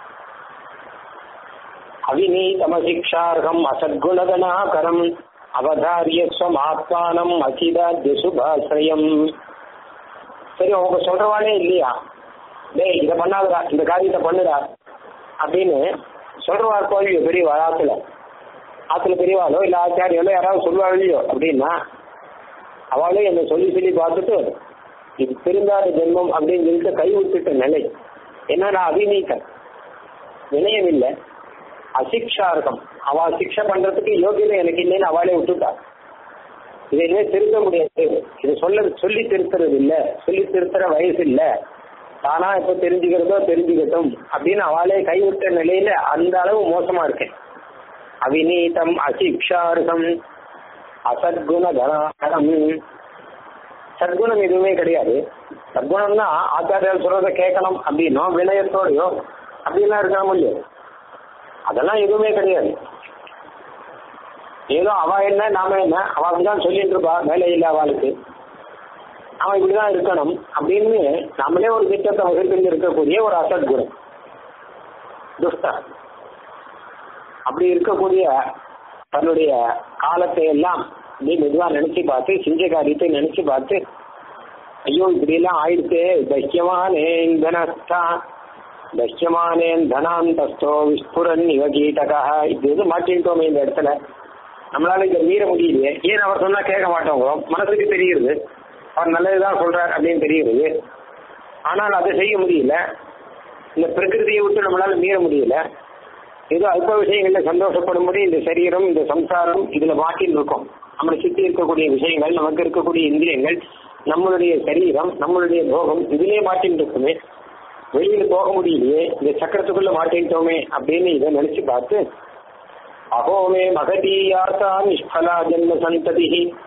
அவிநீதமசிக்ஷார்கம் அசத்குணகணாகரம் அவதாரிய ஸ்வமாத்மானம் அசிதாத்திய சுபாசிரயம் சரி அவங்க சொல்றவானே இல்லையா டேய் இதை பண்ணாதடா இந்த காரியத்தை பண்ணுடா அப்படின்னு சொல்றவா கோவியோ பெரியவா ஆத்துல ஆத்துல பெரியவாளோ இல்ல ஆச்சாரியாலோ யாராவது சொல்லுவாங்களோ அப்படின்னா அவளே என்னை சொல்லி சொல்லி பார்த்துட்டு இது திருந்தாத ஜென்மம் அப்படின்னு சொல்லிட்டு கை விட்டுட்ட நிலை என்னன்னா அபிநீத்தன் வினயம் இல்லை அசிக்ஷார்கம் அவ சிக்ஷை பண்றதுக்கு யோகியதை எனக்கு இல்லைன்னு அவளே விட்டுட்டா இதை இனிமே திருத்த முடியாது இது சொல்ல சொல்லி திருத்துறது இல்ல சொல்லி திருத்துற வயசு இல்ல தானா இப்ப தெரிஞ்சுக்கிறதோ தெரிஞ்சுக்கட்டும் அப்படின்னு அவளே கைவிட்ட நிலையில அந்த அளவு மோசமா இருக்கேன் அவிநீதம் அசிக்ஷார்கம் அசத்குண கணம் சத்குணம் எதுவுமே கிடையாது சத்குணம்னா ஆச்சாரியால் சொல்றதை கேட்கணும் அப்படின்னும் வினயத்தோடையோ அப்படிலாம் இருக்க முடியும் அதெல்லாம் எதுவுமே கிடையாது ஏதோ அவ என்ன நாம என்ன அவ அப்படிதான் சொல்லிட்டு இருப்பா வேலை இல்லை அவளுக்கு அவன் இப்படிதான் இருக்கணும் அப்படின்னு நம்மளே ஒரு திட்டத்தை வகுப்பில் இருக்கக்கூடிய ஒரு அசத்குணம் துஷ்டா அப்படி இருக்கக்கூடிய தன்னுடைய காலத்தை எல்லாம் நீ மெதுவா நினைச்சு பார்த்து செஞ்ச காரியத்தை நினைச்சு பார்த்து ஐயோ இப்படி எல்லாம் ஆயிடுச்சு தக்கியமானே தனஸ்தா தக்கியமானேன் தனாந்தஸ்தோ விஸ்புரன் இவ கீட்டகா இது எது மாட்டிட்டோமே இந்த இடத்துல நம்மளால இதை மீற முடியலையே ஏன் அவர் சொன்னா கேட்க மாட்டோங்க மனசுக்கு தெரியுது அவர் நல்லதுதான் சொல்றார் அப்படின்னு தெரியுது ஆனால் அதை செய்ய முடியல இந்த பிரகிருதியை விட்டு நம்மளால மீற முடியல ஏதோ அல்ப விஷயங்கள்ல சந்தோஷப்படும்படி இந்த சரீரம் இந்த சம்சாரம் இதுல மாட்டின்னு இருக்கோம் நம்மளை சுற்றி இருக்கக்கூடிய விஷயங்கள் நமக்கு இருக்கக்கூடிய இந்திரியங்கள் நம்மளுடைய சரீரம் நம்மளுடைய போகம் இதுலயே மாட்டின்னு இருக்குமே வெளியில போக முடியலையே இந்த சக்கரத்துக்குள்ள மாட்டின்ட்டோமே அப்படின்னு இதை நினைச்சு பார்த்து அகோமே மகதீயாசா நிஷ்பலா ஜன்ம சந்ததி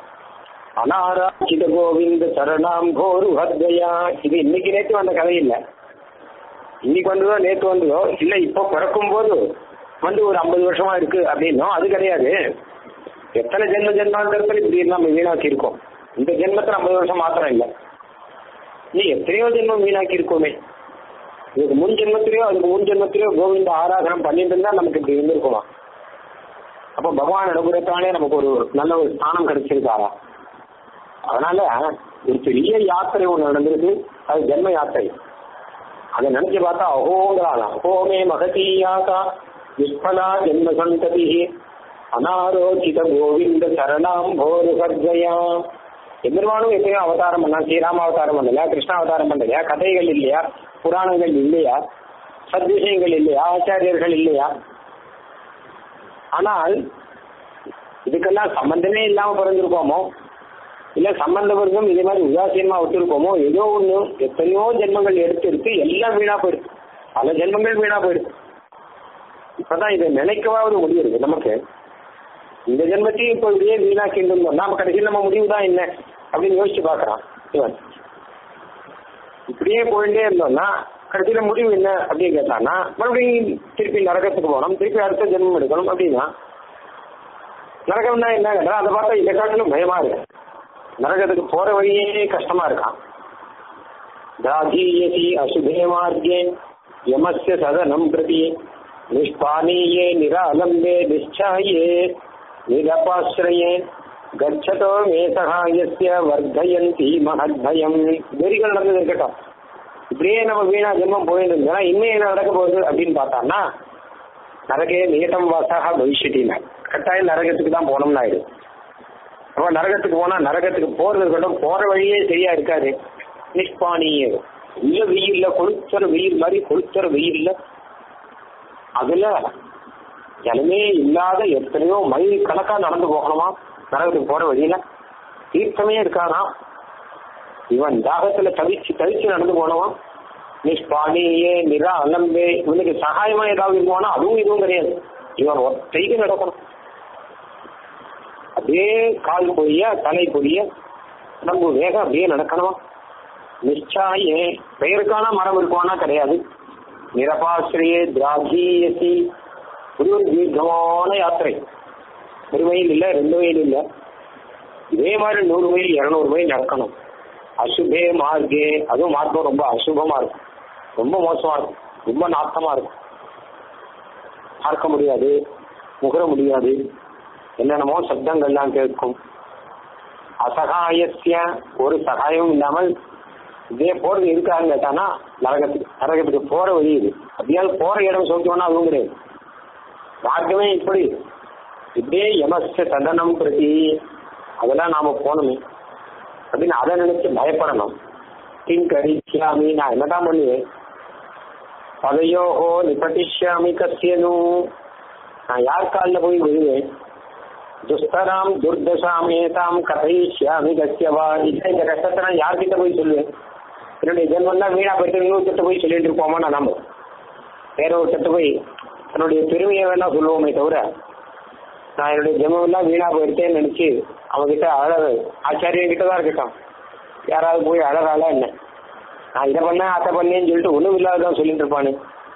அனாராச்சித கோவிந்த சரணாம் கோரு ஹத்யா இது இன்னைக்கு நேற்று வந்த கதை இல்லை இன்னைக்கு வந்ததோ நேற்று வந்ததோ இல்ல இப்போ பிறக்கும் போது வந்து ஒரு ஐம்பது வருஷமா இருக்கு அப்படின்னும் அது கிடையாது எத்தனை ஜென்ம ஜென்மாந்தரத்தில் இப்படி நம்ம வீணாக்கி இருக்கோம் இந்த ஜென்மத்தில் ஐம்பது வருஷம் மாத்திரம் இல்லை நீ எத்தனையோ ஜென்மம் வீணாக்கி இருக்கோமே இதுக்கு முன் ஜென்மத்திலேயோ அதுக்கு முன் ஜென்மத்திலேயோ கோவிந்த ஆராதனம் பண்ணிட்டு இருந்தா நமக்கு இப்படி இருந்திருக்குமா அப்போ பகவான் அனுகிரகத்தாலே நமக்கு ஒரு நல்ல ஒரு ஸ்தானம் கிடைச்சிருக்காரா அதனால ஒரு பெரிய யாத்திரை ஒன்று நடந்திருக்கு அது ஜென்ம யாத்திரை அதை நினைச்சு பார்த்தா அகோங்கிறானா அகோமே மகதீயாசா நிஷ்பலா ஜென்ம சந்ததி அனாரோச்சித கோவிந்த சரணாம் போரு சர்ஜயா எதிர்வானும் எப்பயோ அவதாரம் பண்ணா ஸ்ரீராம அவதாரம் பண்ணலையா கிருஷ்ண அவதாரம் பண்ணலையா கதைகள் இல்லையா புராணங்கள் இல்லையா சத்விஷயங்கள் இல்லையா ஆச்சாரியர்கள் இல்லையா ஆனால் இதுக்கெல்லாம் சம்பந்தமே இல்லாம பிறந்திருக்கோமோ இல்ல சம்பந்த வருஷம் இதே மாதிரி உதாசீனமா விட்டுருக்கோமோ ஏதோ ஒண்ணு எத்தனையோ ஜென்மங்கள் எடுத்து எடுத்து எல்லாம் வீணா போயிடுது பல ஜென்மங்கள் வீணா போயிடுது இப்பதான் இதை நினைக்கவாவது முடியுது நமக்கு இந்த ஜென்மத்தையும் இப்போ இப்படியே வீணாக்கிட்டு இருந்தோம் நாம கடைசியில் நம்ம முடிவு தான் என்ன அப்படின்னு யோசிச்சு பார்க்கறான் இவன் இப்படியே போயிட்டே இருந்தோம்னா கடைசியில முடிவு என்ன அப்படின்னு கேட்டான்னா மறுபடியும் திருப்பி நரகத்துக்கு போகணும் திருப்பி அடுத்த ஜென்மம் எடுக்கணும் அப்படின்னா நரகம்னா என்ன கேட்டா அதை பார்த்தா இதை காட்டிலும் பயமா இருக்கு நரகத்துக்கு போற வழியே கஷ்டமா இருக்கான் தாகீயசி அசுபே மார்க்கே யமஸ்ய சதனம் பிரதி நிஷ்பானீயே நிராலம்பே நிச்சாயே நிரபாசிரயே கச்சதோ மே சகாயஸ்ய வர்தயந்தி மகத்பயம் வெறிகள் நடந்தது இருக்கட்டும் இப்படியே நம்ம வீணா ஜென்மம் போயிட்டு இருந்தா இன்னும் என்ன நடக்க போகுது அப்படின்னு பார்த்தான்னா நரகே நியதம் வாசாக பவிஷ்யத்தின கட்டாயம் நரகத்துக்கு தான் போனோம்னு ஆயிடும் அப்ப நரகத்துக்கு போனா நரகத்துக்கு போறது இருக்கட்டும் போற வழியே சரியா இருக்காது நிஷ்பானியே உள்ள வெயில்ல கொளுத்துற வெயில் மாதிரி கொளுத்துற வெயில்ல அதுல ஜனமே இல்லாத எத்தனையோ மைல் கணக்கா நடந்து போகணுமா நரகத்துக்கு போற வழியில தீர்த்தமே இருக்கானா இவன் தாகத்துல தவிச்சு தவிச்சு நடந்து போனவன் நிஷ்பானியே நிரா அலம்பே இவனுக்கு சகாயமா ஏதாவது இருக்குவானா அதுவும் இதுவும் கிடையாது இவன் ஒத்தைக்கு நடக்கணும் அப்படியே கால் பொரிய தலை பொரிய நம்ம வேகம் அப்படியே நடக்கணும் நிச்சாயே பெயருக்கான மரம் இருக்குவானா கிடையாது நிரபாசிரியே திராகீயசி ஒரு ஒரு தீர்க்கமான யாத்திரை ஒரு மைல் இல்லை ரெண்டு மைல் இல்லை இதே மாதிரி நூறு மைல் இருநூறு மைல் நடக்கணும் அசுபே மார்க்கே அதுவும் மார்க்கம் ரொம்ப அசுபமா இருக்கும் ரொம்ப மோசமா இருக்கும் ரொம்ப நாட்டமா இருக்கும் பார்க்க முடியாது முகர முடியாது என்னென்னமோ சப்தங்கள்லாம் கேட்கும் அசகாயசிய ஒரு சகாயமும் இல்லாமல் இதே போறது இருக்கான்னு கேட்டானா நரகத்துக்கு நரகத்துக்கு போற வழி இது அப்படியால் போற இடம் சொல்லிட்டோம்னா அதுவும் கிடையாது மார்க்கமே இப்படி இப்படியே யமஸ்ய சதனம் பிரதி அதெல்லாம் நாம போகணுமே அப்படின்னு அதை நினைச்சு பயப்படணும் கிங் கரிசியாமி நான் என்னதான் பண்ணுவேன் பதையோஹோ நிபட்டிஷ்யாமி கசியனு நான் யார் காலில் போய் விழுவேன் துஸ்தராம் துர்தசாமேதாம் கதைஷ்யாமி கசியவா இல்லை இந்த கஷ்டத்தை நான் யார்கிட்ட போய் சொல்லுவேன் என்னுடைய ஜென்மம் தான் வீணா போயிட்டு இன்னொருத்தட்ட போய் சொல்லிட்டு இருப்போமா நான் நம்ம வேற ஒருத்தட்ட போய் தன்னுடைய பெருமையை வேணா சொல்லுவோமே தவிர நான் என்னுடைய ஜென்மம் எல்லாம் வீணா போயிட்டேன்னு நினைச்சு அவன்கிட்ட அழக ஆச்சாரியன் கிட்ட தான் இருக்கட்டும் யாராவது போய் அழகால என்ன நான் இதை பண்ணேன் அதை பண்ணேன்னு சொல்லிட்டு ஒண்ணும் இல்லாததான் சொல்லிட்டு இருப்பானு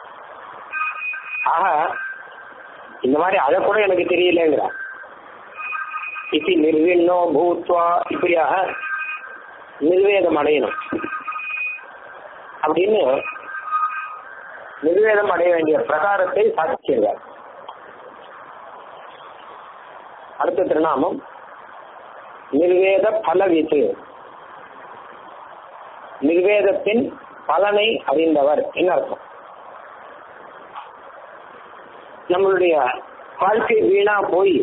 ஆக இந்த மாதிரி அதை கூட எனக்கு தெரியலங்கிறா இப்படி நிர்விண்ணோ பூத்வா இப்படியாக நிர்வேதம் அடையணும் அப்படின்னு நிர்வேதம் அடைய வேண்டிய பிரகாரத்தை சாதிச்சிருக்கார் அடுத்த திருநாமம் நிர்வேத பலவித்து நிர்வேதத்தின் பலனை அறிந்தவர் என்ன அர்த்தம் நம்மளுடைய வாழ்க்கை வீணா போய்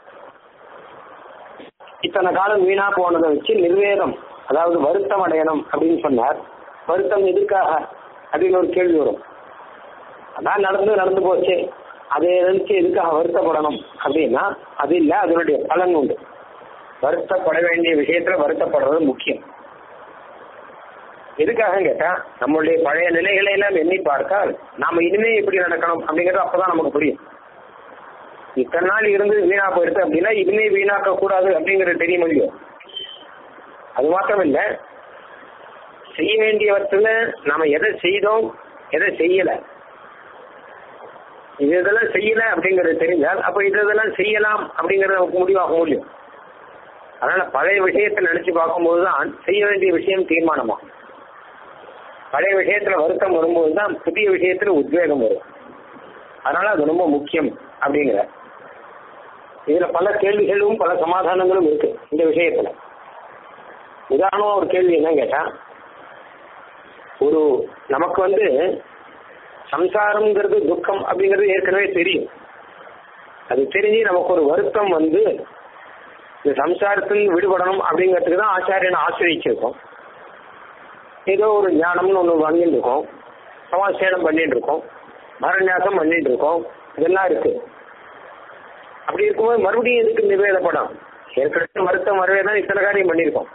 இத்தனை காலம் வீணா போனதை வச்சு நிர்வேதம் அதாவது வருத்தம் அடையணும் அப்படின்னு சொன்னார் வருத்தம் எதுக்காக அப்படின்னு ஒரு கேள்வி வரும் அதான் நடந்து நடந்து போச்சு அதை நினைச்சு எதுக்காக வருத்தப்படணும் அப்படின்னா அது இல்லை அதனுடைய பலன் உண்டு வருத்தப்பட வேண்டிய விஷயத்துல வருத்தப்படுறது முக்கியம் எதுக்காக கேட்டா நம்மளுடைய பழைய நிலைகளை எல்லாம் எண்ணி பார்த்தால் நாம இனிமே எப்படி நடக்கணும் அப்படிங்கிறது அப்பதான் நமக்கு புரியும் இத்தனை நாள் இருந்து வீணா போயிடுது அப்படின்னா இனிமே வீணாக்க கூடாது அப்படிங்கிறது தெரிய முடியும் அது மாத்திரம் இல்ல செய்ய வேண்டியவற்றில் நாம எதை செய்தோம் எதை செய்யல இது இதெல்லாம் செய்யல அப்படிங்கறது தெரிஞ்சால் அப்ப இது இதெல்லாம் செய்யலாம் அப்படிங்கறது நமக்கு முடிவாக முடியும் அதனால பழைய விஷயத்தை நினைச்சு பார்க்கும்போது தான் செய்ய வேண்டிய விஷயம் தீர்மானமா பழைய விஷயத்துல வருத்தம் வரும்போது தான் புதிய விஷயத்துல உத்வேகம் வரும் அதனால அது ரொம்ப முக்கியம் அப்படிங்கிற இதுல பல கேள்விகளும் பல சமாதானங்களும் இருக்கு இந்த விஷயத்துல உதாரணமா ஒரு கேள்வி என்ன கேட்டா ஒரு நமக்கு வந்து சம்சாரம்ங்கிறது துக்கம் அப்படிங்கிறது ஏற்கனவே தெரியும் அது தெரிஞ்சு நமக்கு ஒரு வருத்தம் வந்து இந்த சம்சாரத்தில் விடுபடணும் அப்படிங்கிறதுக்கு தான் ஆச்சாரியனை ஆசிரியிருக்கோம் ஏதோ ஒரு ஞானம்னு ஒன்று வாங்கிட்டு இருக்கோம் சமாசேனம் பண்ணிட்டு இருக்கோம் மரநியாசம் பண்ணிட்டு இருக்கோம் இதெல்லாம் இருக்கு அப்படி இருக்கும்போது மறுபடியும் எதுக்கு நிவேதப்படம் ஏற்கனவே வருத்தம் வரவே தான் இத்தனை காரியம் பண்ணியிருக்கோம்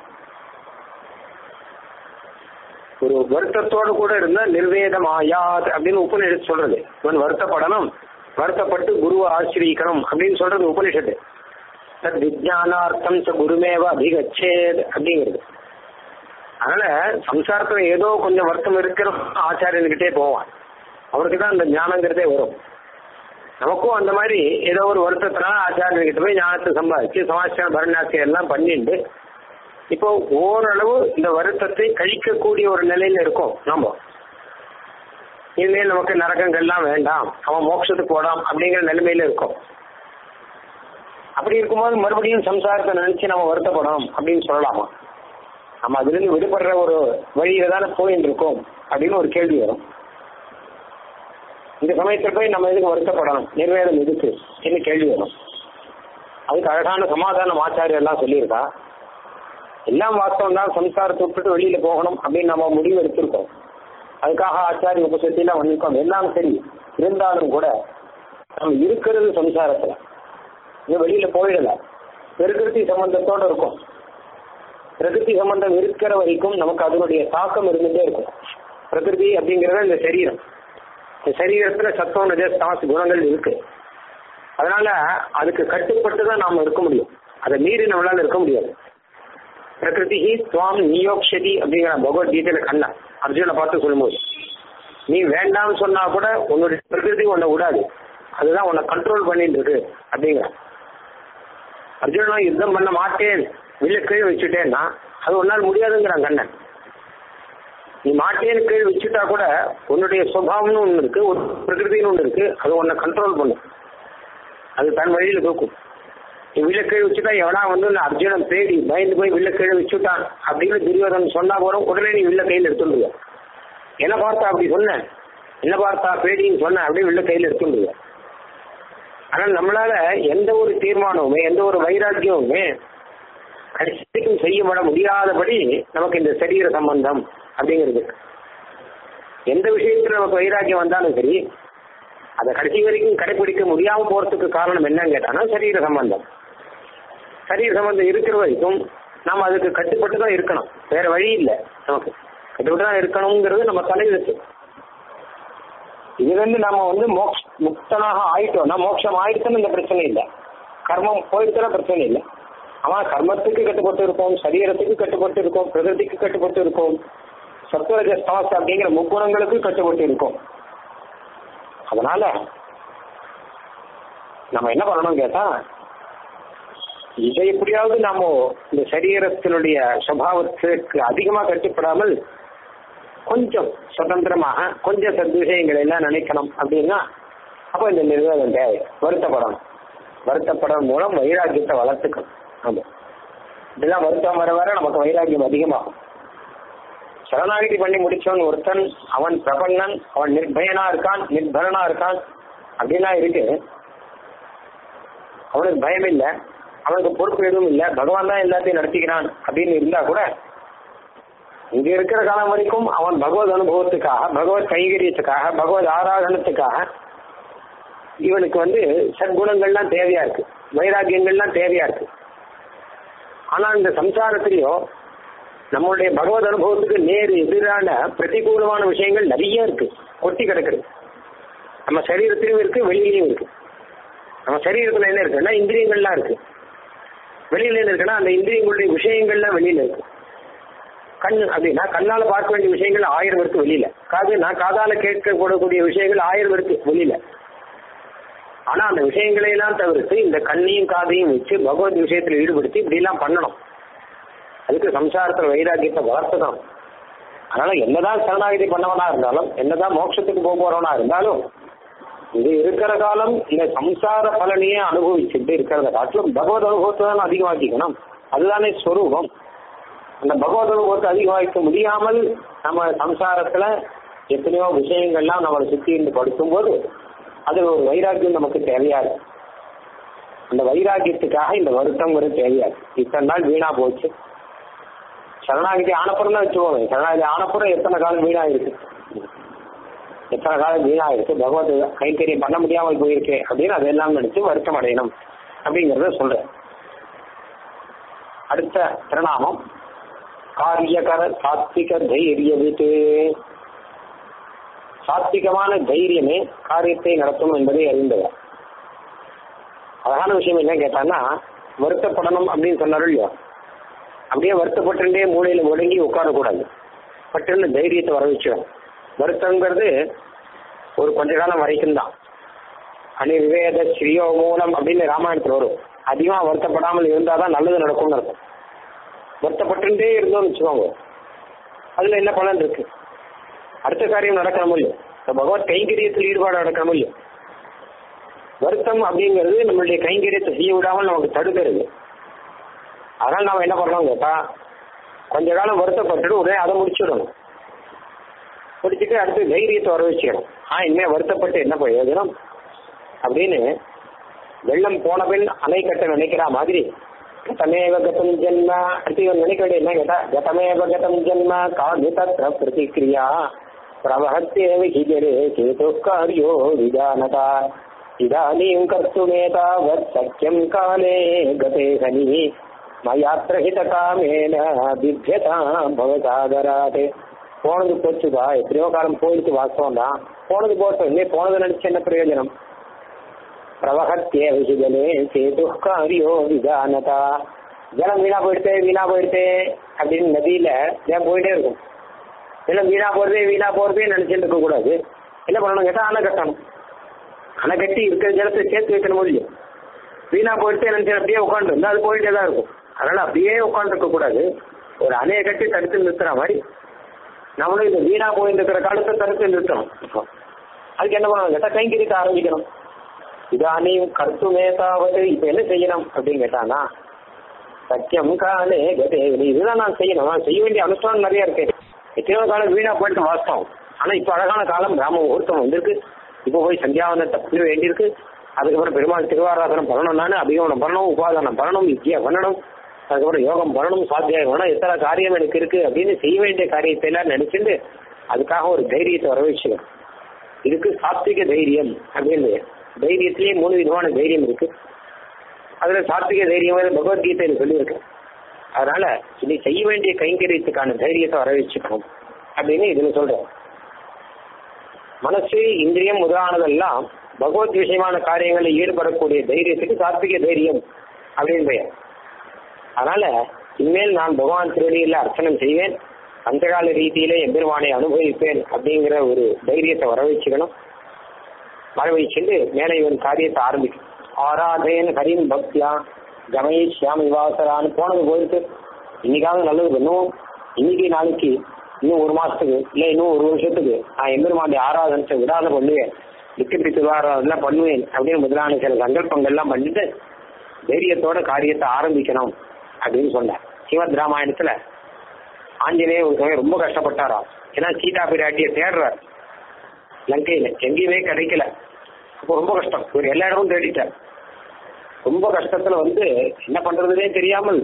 ஒரு வருத்தத்தோடு கூட இருந்தா நிர்வேதமாயாத் அப்படின்னு உபநிஷத்து சொல்றது இவன் வருத்தப்படணும் வருத்தப்பட்டு குருவை ஆசிரியக்கணும் அப்படின்னு சொல்றது உபனிஷத்து தத் விஜயானார்த்தம் ச குருமேவ அபிகச்சேத் அப்படிங்கிறது அதனால சம்சாரத்துல ஏதோ கொஞ்சம் வருத்தம் இருக்கிற ஆச்சாரியன்கிட்டே போவான் அவருக்கு தான் அந்த ஞானங்கிறதே வரும் நமக்கும் அந்த மாதிரி ஏதோ ஒரு வருத்தத்தினால ஆச்சாரியன்கிட்ட போய் ஞானத்தை சம்பாதிச்சு சமாச்சார பரணாசியம் எல்லாம் பண்ணிட்டு இப்போ ஓரளவு இந்த வருத்தத்தை கழிக்கக்கூடிய ஒரு நிலையில இருக்கோம் நாம இனிமேல் நமக்கு நரகங்கள்லாம் வேண்டாம் அவன் மோட்சத்துக்கு போடாம் அப்படிங்கிற நிலைமையில இருக்கும் அப்படி இருக்கும்போது மறுபடியும் சம்சாரத்தை நினைச்சு நம்ம வருத்தப்படணும் அப்படின்னு சொல்லலாமா நம்ம அதிலிருந்து விடுபடுற ஒரு வழியில தானே போயின்னு இருக்கோம் அப்படின்னு ஒரு கேள்வி வரும் இந்த சமயத்தில் போய் நம்ம எதுக்கு வருத்தப்படணும் நிர்வேதம் எதுக்கு என்ன கேள்வி வரும் அதுக்கு அழகான சமாதானம் ஆச்சாரியர் எல்லாம் சொல்லியிருக்கா எல்லாம் வாஸ்தவம் தான் சம்சாரத்தை விட்டுட்டு வெளியில போகணும் அப்படின்னு நம்ம முடிவு எடுத்திருக்கோம் அதுக்காக ஆச்சாரிய உபசத்திலாம் வந்திருக்கோம் எல்லாம் சரி இருந்தாலும் கூட நம்ம இருக்கிறது சம்சாரத்துல இன்னும் வெளியில போயிடல பிரகிருதி சம்பந்தத்தோட இருக்கும் பிரகிருதி சம்பந்தம் இருக்கிற வரைக்கும் நமக்கு அதனுடைய தாக்கம் இருந்துட்டே இருக்கும் பிரகிருதி அப்படிங்கிறது இந்த சரீரம் இந்த சரீரத்துல சத்தம் நஜஸ் தாஸ் குணங்கள் இருக்கு அதனால அதுக்கு கட்டுப்பட்டு தான் நாம இருக்க முடியும் அதை மீறி நம்மளால இருக்க முடியாது பிரகிருதி துவாம் நியோக்ஷதி அப்படிங்கிற பகவத்கீதையில கண்ணா அர்ஜுனை பார்த்து சொல்லும்போது நீ வேண்டாம்னு சொன்னா கூட உன்னுடைய பிரகிருதி உன்னை விடாது அதுதான் உன்னை கண்ட்ரோல் பண்ணிட்டு இருக்கு அப்படிங்கிற அர்ஜுனா யுத்தம் பண்ண மாட்டேன் வில்ல கீழே வச்சுட்டேன்னா அது உன்னால் முடியாதுங்கிறான் கண்ணன் நீ மாட்டேன்னு கீழே வச்சுட்டா கூட உன்னுடைய சுபாவம்னு ஒன்று இருக்கு ஒரு பிரகிருதின்னு ஒன்று இருக்கு அது உன்னை கண்ட்ரோல் பண்ணும் அது தன் வழியில தூக்கும் நீ வில்ல கீழே வச்சுட்டா எவனா வந்து நான் அர்ஜுனன் தேடி பயந்து போய் வில்ல கீழே வச்சுட்டான் அப்படின்னு துரியோதன் சொன்னா போறோம் உடனே நீ வில்ல கையில் எடுத்துடுங்க என்ன பார்த்தா அப்படி சொன்னேன் என்ன பார்த்தா பேடின்னு சொன்ன அப்படியே வில்ல கையில் எடுத்துடுங்க ஆனால் நம்மளால எந்த ஒரு தீர்மானமுமே எந்த ஒரு வைராக்கியமுமே கடைசிக்கும் செய்யப்பட முடியாதபடி நமக்கு இந்த சரீர சம்பந்தம் அப்படிங்கிறது எந்த விஷயத்துல நமக்கு வைராக்கியம் வந்தாலும் சரி அதை கடைசி வரைக்கும் கடைபிடிக்க முடியாம போறதுக்கு காரணம் என்னன்னு கேட்டானா சரீர சம்பந்தம் சரீர சம்பந்தம் இருக்கிற வரைக்கும் நாம் அதுக்கு கட்டுப்பட்டு தான் இருக்கணும் வேற வழி இல்லை நமக்கு கட்டுப்பட்டு தான் இருக்கணுங்கிறது நம்ம தலையெழுத்து இதுல இருந்து நம்ம வந்து மோக்ஷ முக்தனாக ஆயிட்டோம்னா மோட்சம் ஆயிடுச்சுன்னு இந்த பிரச்சனை இல்லை கர்மம் போயிடுச்சுன்னா பிரச்சனை இல்லை ஆமா கர்மத்துக்கு கட்டுப்பட்டு இருக்கோம் சரீரத்துக்கு கட்டுப்பட்டு இருக்கோம் பிரகிருதிக்கு கட்டுப்பட்டு இருக்கோம் சத்வரஜ ஸ்தாஸ் அப்படிங்கிற முக்குணங்களுக்கு கட்டுப்பட்டு இருக்கோம் அதனால நம்ம என்ன பண்ணணும் கேட்டா இதை எப்படியாவது நாம இந்த சரீரத்தினுடைய சுபாவத்துக்கு அதிகமா கட்டுப்படாமல் கொஞ்சம் சுதந்திரமாக கொஞ்சம் சத்விஷயங்களை எல்லாம் நினைக்கணும் அப்படின்னா அப்போ இந்த நிர்வாகம் தேவை வருத்தப்படணும் வருத்தப்படம் மூலம் வைராக்கியத்தை வளர்த்துக்கணும் ஆமா இதெல்லாம் வருத்தம் வர வர நமக்கு வைராக்கியம் அதிகமாகும் சரணாகிதி பண்ணி முடிச்சவன் ஒருத்தன் அவன் பிரபன்னன் அவன் நிர்பயனா இருக்கான் நிர்பரனா இருக்கான் அப்படிலாம் இருக்கு அவனுக்கு பயம் இல்லை அவனுக்கு பொறுப்பு எதுவும் இல்லை பகவான் தான் எல்லாத்தையும் நடத்திக்கிறான் அப்படின்னு இருந்தா கூட இங்க இருக்கிற காலம் வரைக்கும் அவன் பகவத் அனுபவத்துக்காக பகவத் கைகரியத்துக்காக பகவத் ஆராதனத்துக்காக இவனுக்கு வந்து சத்குணங்கள்லாம் தேவையா இருக்கு வைராக்கியங்கள்லாம் தேவையா இருக்கு ஆனா இந்த சம்சாரத்திலேயோ நம்மளுடைய பகவத் அனுபவத்துக்கு நேர் எதிரான பிரதிகூலமான விஷயங்கள் நிறைய இருக்கு கொட்டி கிடக்குது நம்ம சரீரத்திலும் இருக்கு வெளியிலையும் இருக்கு நம்ம சரீரத்துல என்ன இருக்குன்னா இந்திரியங்கள்லாம் இருக்கு வெளியில என்ன இருக்குன்னா அந்த இந்திரியங்களுடைய விஷயங்கள்லாம் வெளியில இருக்கு கண் அப்படின்னா கண்ணால பார்க்க வேண்டிய விஷயங்கள் ஆயிரம் இருக்கு வெளியில காது நான் காதால கேட்கக்கூடக்கூடிய விஷயங்கள் ஆயிரம் இருக்கு வெளியில ஆனா அந்த விஷயங்களை எல்லாம் தவிர்த்து இந்த கண்ணையும் காதையும் வச்சு பகவத் விஷயத்துல ஈடுபடுத்தி இப்படி எல்லாம் பண்ணணும் அதுக்கு சம்சாரத்துல வைராக்கியத்தை வளர்த்துதான் அதனால என்னதான் சரணாகிதி பண்ணவனா இருந்தாலும் என்னதான் மோட்சத்துக்கு போக போறவனா இருந்தாலும் இது இருக்கிற காலம் இந்த சம்சார பலனையே அனுபவிச்சுட்டு இருக்கிறத காட்டிலும் பகவத் அனுபவத்தை தான் அதிகமாக்கிக்கணும் அதுதானே ஸ்வரூபம் அந்த பகவத் அனுபவத்தை அதிகமாக்க முடியாமல் நம்ம சம்சாரத்துல எத்தனையோ விஷயங்கள்லாம் நம்மளை சுத்தி இருந்து படுத்தும் போது அது ஒரு வைராக்கியம் நமக்கு தேவையா இருக்கு அந்த வைராக்கியத்துக்காக இந்த வருத்தங்கிறது தெரியாது இத்தனை நாள் வீணா போச்சு சரணாகிதி ஆனப்புறம் தான் வச்சுக்கோங்க சரணாகிதி ஆனப்புறம் எத்தனை காலம் வீணா இருக்கு எத்தனை காலம் வீணா இருக்கு பகவத் கைங்கரியம் பண்ண முடியாமல் போயிருக்கு அப்படின்னு அதெல்லாம் நினைச்சு வருத்தம் அடையணும் அப்படிங்கறத சொல்றேன் அடுத்த திருநாமம் காரியகர சாத்விக தைரியவித்து சாத்விகமான தைரியமே காரியத்தை நடத்தும் என்பதை அறிந்தவர் அழகான விஷயம் என்ன கேட்டான்னா வருத்தப்படணும் அப்படின்னு சொன்னாரு இல்லையா அப்படியே வருத்தப்பட்டுட்டே மூலையில முடங்கி உட்காரக்கூடாது பட்டுன்னு தைரியத்தை வர வச்சிடும் வருத்தங்கிறது ஒரு கொஞ்ச காலம் வரைக்கும் தான் அனிர்வேத ஸ்ரீயோ மூலம் அப்படின்னு ராமாயணத்தில் வரும் அதிகமாக வருத்தப்படாமல் இருந்தால் தான் நல்லது நடக்கும்னு இருக்கும் வருத்தப்பட்டுட்டே இருந்தோம்னு வச்சுக்கோங்க அதில் என்ன பலன் இருக்கு அடுத்த காரியம் நடக்கணும் இல்லையோ இந்த பகவத் கைங்கரியத்தில் ஈடுபாடு நடக்கணும் இல்லையோ வருத்தம் அப்படிங்கிறது நம்மளுடைய கைங்கரியத்தை செய்ய விடாமல் நமக்கு தடுக்கிறது அதனால நாம என்ன பண்ணோம் கேட்டா கொஞ்ச காலம் வருத்தப்பட்டுட்டு உடனே அதை முடிச்சிடணும் முடிச்சுட்டு அடுத்து தைரியத்தை வர வச்சுக்கணும் ஆ இனிமே வருத்தப்பட்டு என்ன பிரயோஜனம் அப்படின்னு வெள்ளம் போன பின் அணை கட்ட நினைக்கிற மாதிரி கதமேவ கதம் ஜென்ம அடுத்து இவன் நினைக்க வேண்டிய என்ன கேட்டா கதமேவ கதம் ஜென்ம காது தத்ர பிரதிக்ரியா பிரவஹத்தேவ ஹிஜரே சேது காரியோ விஜானதா இதானீம் கர்த்துமேதாவத் சக்கியம் காலே கதே ஹனி மயாத்திரஹித காமேன பிப்யதா பவசாகராதே போனது போச்சுதா எத்தனையோ காலம் போயிடுச்சு வாஸ்தவம் தான் போனது போட்டோம் இல்லை போனது நினைச்சு என்ன பிரயோஜனம் பிரவகத்திய விஷயலே சேது காரியோ விதானதா ஜலம் வீணா போயிடுத்தே வீணா போயிடுத்தே அப்படின்னு நதியில ஏன் போயிட்டே இருக்கும் ஜலம் வீணா போறதே வீணா போறதே நினைச்சிட்டு இருக்க கூடாது என்ன பண்ணணும் கேட்டா அணை கட்டணும் அணை கட்டி இருக்கிற ஜலத்தை சேர்த்து வைக்கணும் இல்லையோ வீணா போயிட்டு நினைச்சு அப்படியே உட்காந்து இருந்தா அது போயிட்டே தான் இருக்கும் அதனால அப்படியே உட்காந்து இருக்க கூடாது ஒரு அணையை கட்டி தடுத்து நிறுத்துற மாதிரி நம்மளும் இந்த வீணா போயிட்டு இருக்கிற காலத்தை தடுத்து நிறுத்தணும் அதுக்கு என்ன பண்ணணும் கேட்டா கைங்கரிக்க ஆரம்பிக்கணும் இதானையும் கர்த்துமேதாவது இப்ப என்ன செய்யணும் அப்படின்னு கேட்டானா சத்தியம் காலே கதே இதுதான் நான் செய்யணும் நான் செய்ய வேண்டிய அனுஷ்டானம் நிறைய இருக்கு எத்தனையோ காலம் வீணா போயிட்டு வாஸ்தவம் ஆனா இப்ப அழகான காலம் பிராம முகூர்த்தம் வந்திருக்கு இப்ப போய் சந்தியாவனத்தை பண்ண வேண்டியிருக்கு அதுக்கப்புறம் பெருமாள் திருவாராதனம் பண்ணணும் நானு அபிகமனம் பண்ணணும் உபாதானம் பண்ணணும் வித்யா பண்ணணும் அதுக்கப்புறம் யோகம் பண்ணணும் சாத்தியாயம் பண்ணணும் எத்தனை காரியம் எனக்கு இருக்கு அப்படின்னு செய்ய வேண்டிய காரியத்தை எல்லாம் நினைச்சிட்டு அதுக்காக ஒரு தைரியத்தை வர வச்சுக்கணும் இதுக்கு சாத்விக தைரியம் அப்படின்னு தைரியத்திலேயே மூணு விதமான தைரியம் இருக்கு அதுல சாத்விக தைரியம் பகவத்கீதையில சொல்லியிருக்கு அதனால இனி செய்ய வேண்டிய கைங்கரியத்துக்கான தைரியத்தை வர வச்சுக்கணும் அப்படின்னு இதுல சொல்றோம் மனசு இந்திரியம் முதலானதெல்லாம் பகவத் விஷயமான காரியங்களில் ஈடுபடக்கூடிய தைரியத்துக்கு சாத்விக தைரியம் அப்படின்னு பெயர் அதனால இனிமேல் நான் பகவான் திருவடியில் அர்ச்சனம் செய்வேன் அந்தகால ரீதியிலே எம்பெருமானை அனுபவிப்பேன் அப்படிங்கிற ஒரு தைரியத்தை வர வச்சுக்கணும் வர வச்சுட்டு மேலே இவன் காரியத்தை ஆரம்பிக்கும் ஆராதேன் ஹரின் பக்தியா கமை ஷியாமி வாசரான்னு போனது போயிட்டு இன்னைக்காவது நல்லது பண்ணுவோம் இன்னைக்கு நாளைக்கு இன்னும் ஒரு மாசத்துக்கு இல்ல இன்னும் ஒரு வருஷத்துக்கு நான் எம்பெருமாண்டி ஆராதனத்தை விடாத பண்ணுவேன் நிக்கப்பி திருவாராதெல்லாம் பண்ணுவேன் அப்படின்னு முதலான சில சங்கல்பங்கள்லாம் பண்ணிட்டு தைரியத்தோட காரியத்தை ஆரம்பிக்கணும் அப்படின்னு சொன்னார் சிவத் ராமாயணத்துல ஆஞ்சநேயர் ஒரு சமயம் ரொம்ப கஷ்டப்பட்டாராம் ஏன்னா சீதா பிராட்டியை தேடுறார் லங்கையில எங்கேயுமே கிடைக்கல அப்போ ரொம்ப கஷ்டம் இவர் எல்லா இடமும் தேடிட்டார் ரொம்ப கஷ்டத்துல வந்து என்ன பண்றதுனே தெரியாமல்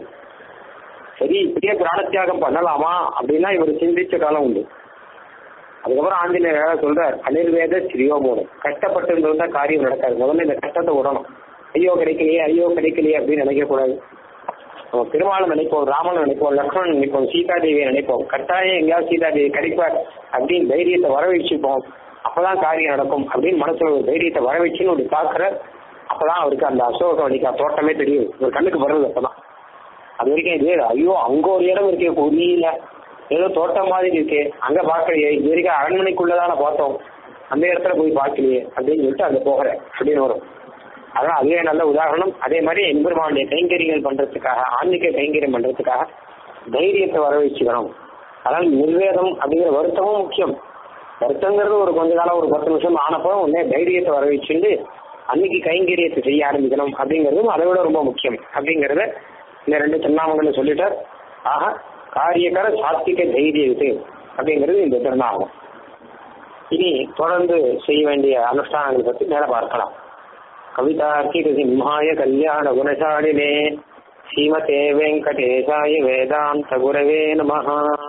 சரி இப்படியே பிராணத்தியாகம் பண்ணலாமா அப்படின்னா இவர் சிந்திச்ச காலம் உண்டு அதுக்கப்புறம் ஆஞ்சநேயர் சொல்றார் அனிர்வேத ஸ்ரீயோமோனம் கஷ்டப்பட்டு இருந்தா காரியம் நடக்காது முதல்ல இந்த கஷ்டத்தை விடணும் ஐயோ கிடைக்கலையே ஐயோ கிடைக்கலையே அப்படின்னு நினைக்க கூடாது நம்ம பெருமாளும் நினைப்போம் ராமன் நினைப்போம் லக்ஷ்மணன் நினைப்போம் சீதாதேவியை நினைப்போம் கட்டாயம் எங்கேயாவது சீதாதேவி கிடைப்பார் அப்படின்னு தைரியத்தை வர வச்சுப்போம் அப்பதான் காரியம் நடக்கும் அப்படின்னு மனசுல ஒரு தைரியத்தை வர வச்சுன்னு ஒரு பாக்குற அப்பதான் அவருக்கு அந்த அசோக வழிக்கா தோட்டமே தெரியும் ஒரு கண்ணுக்கு வர்றது அப்பதான் அது வரைக்கும் இது ஐயோ அங்க ஒரு இடம் இருக்கே புரியல ஏதோ தோட்டம் மாதிரி இருக்கே அங்க பாக்கலையே இது வரைக்கும் அரண்மனைக்குள்ளதான பார்த்தோம் அந்த இடத்துல போய் பார்க்கலையே அப்படின்னு சொல்லிட்டு அங்க போகிறேன் அப்படின்னு வரும் அதனால அதுவே நல்ல உதாரணம் அதே மாதிரி எம்பெருமானுடைய கைங்கரியங்கள் பண்றதுக்காக ஆன்மீக கைங்கரியம் பண்றதுக்காக தைரியத்தை வர வச்சுக்கணும் அதனால நிர்வேதம் அப்படிங்கிற வருத்தமும் முக்கியம் வருத்தங்கிறது ஒரு கொஞ்ச காலம் ஒரு பத்து நிமிஷம் ஆனப்போ உடனே தைரியத்தை வர வச்சுட்டு அன்னைக்கு கைங்கரியத்தை செய்ய ஆரம்பிக்கணும் அப்படிங்கிறதும் அதை விட ரொம்ப முக்கியம் அப்படிங்கறத இந்த ரெண்டு திருநாமங்களை சொல்லிட்டார் ஆக காரியக்கர சாத்திக தைரிய இது அப்படிங்கிறது இந்த திருநாமம் இனி தொடர்ந்து செய்ய வேண்டிய அனுஷ்டானங்களை பற்றி மேல பார்க்கலாம் கவிதார்க்கிக சிம்ஹாய கல்யாண குணசாலினே ஸ்ரீமதே வெங்கடேசாய வேதாந்த குரவே நமஹா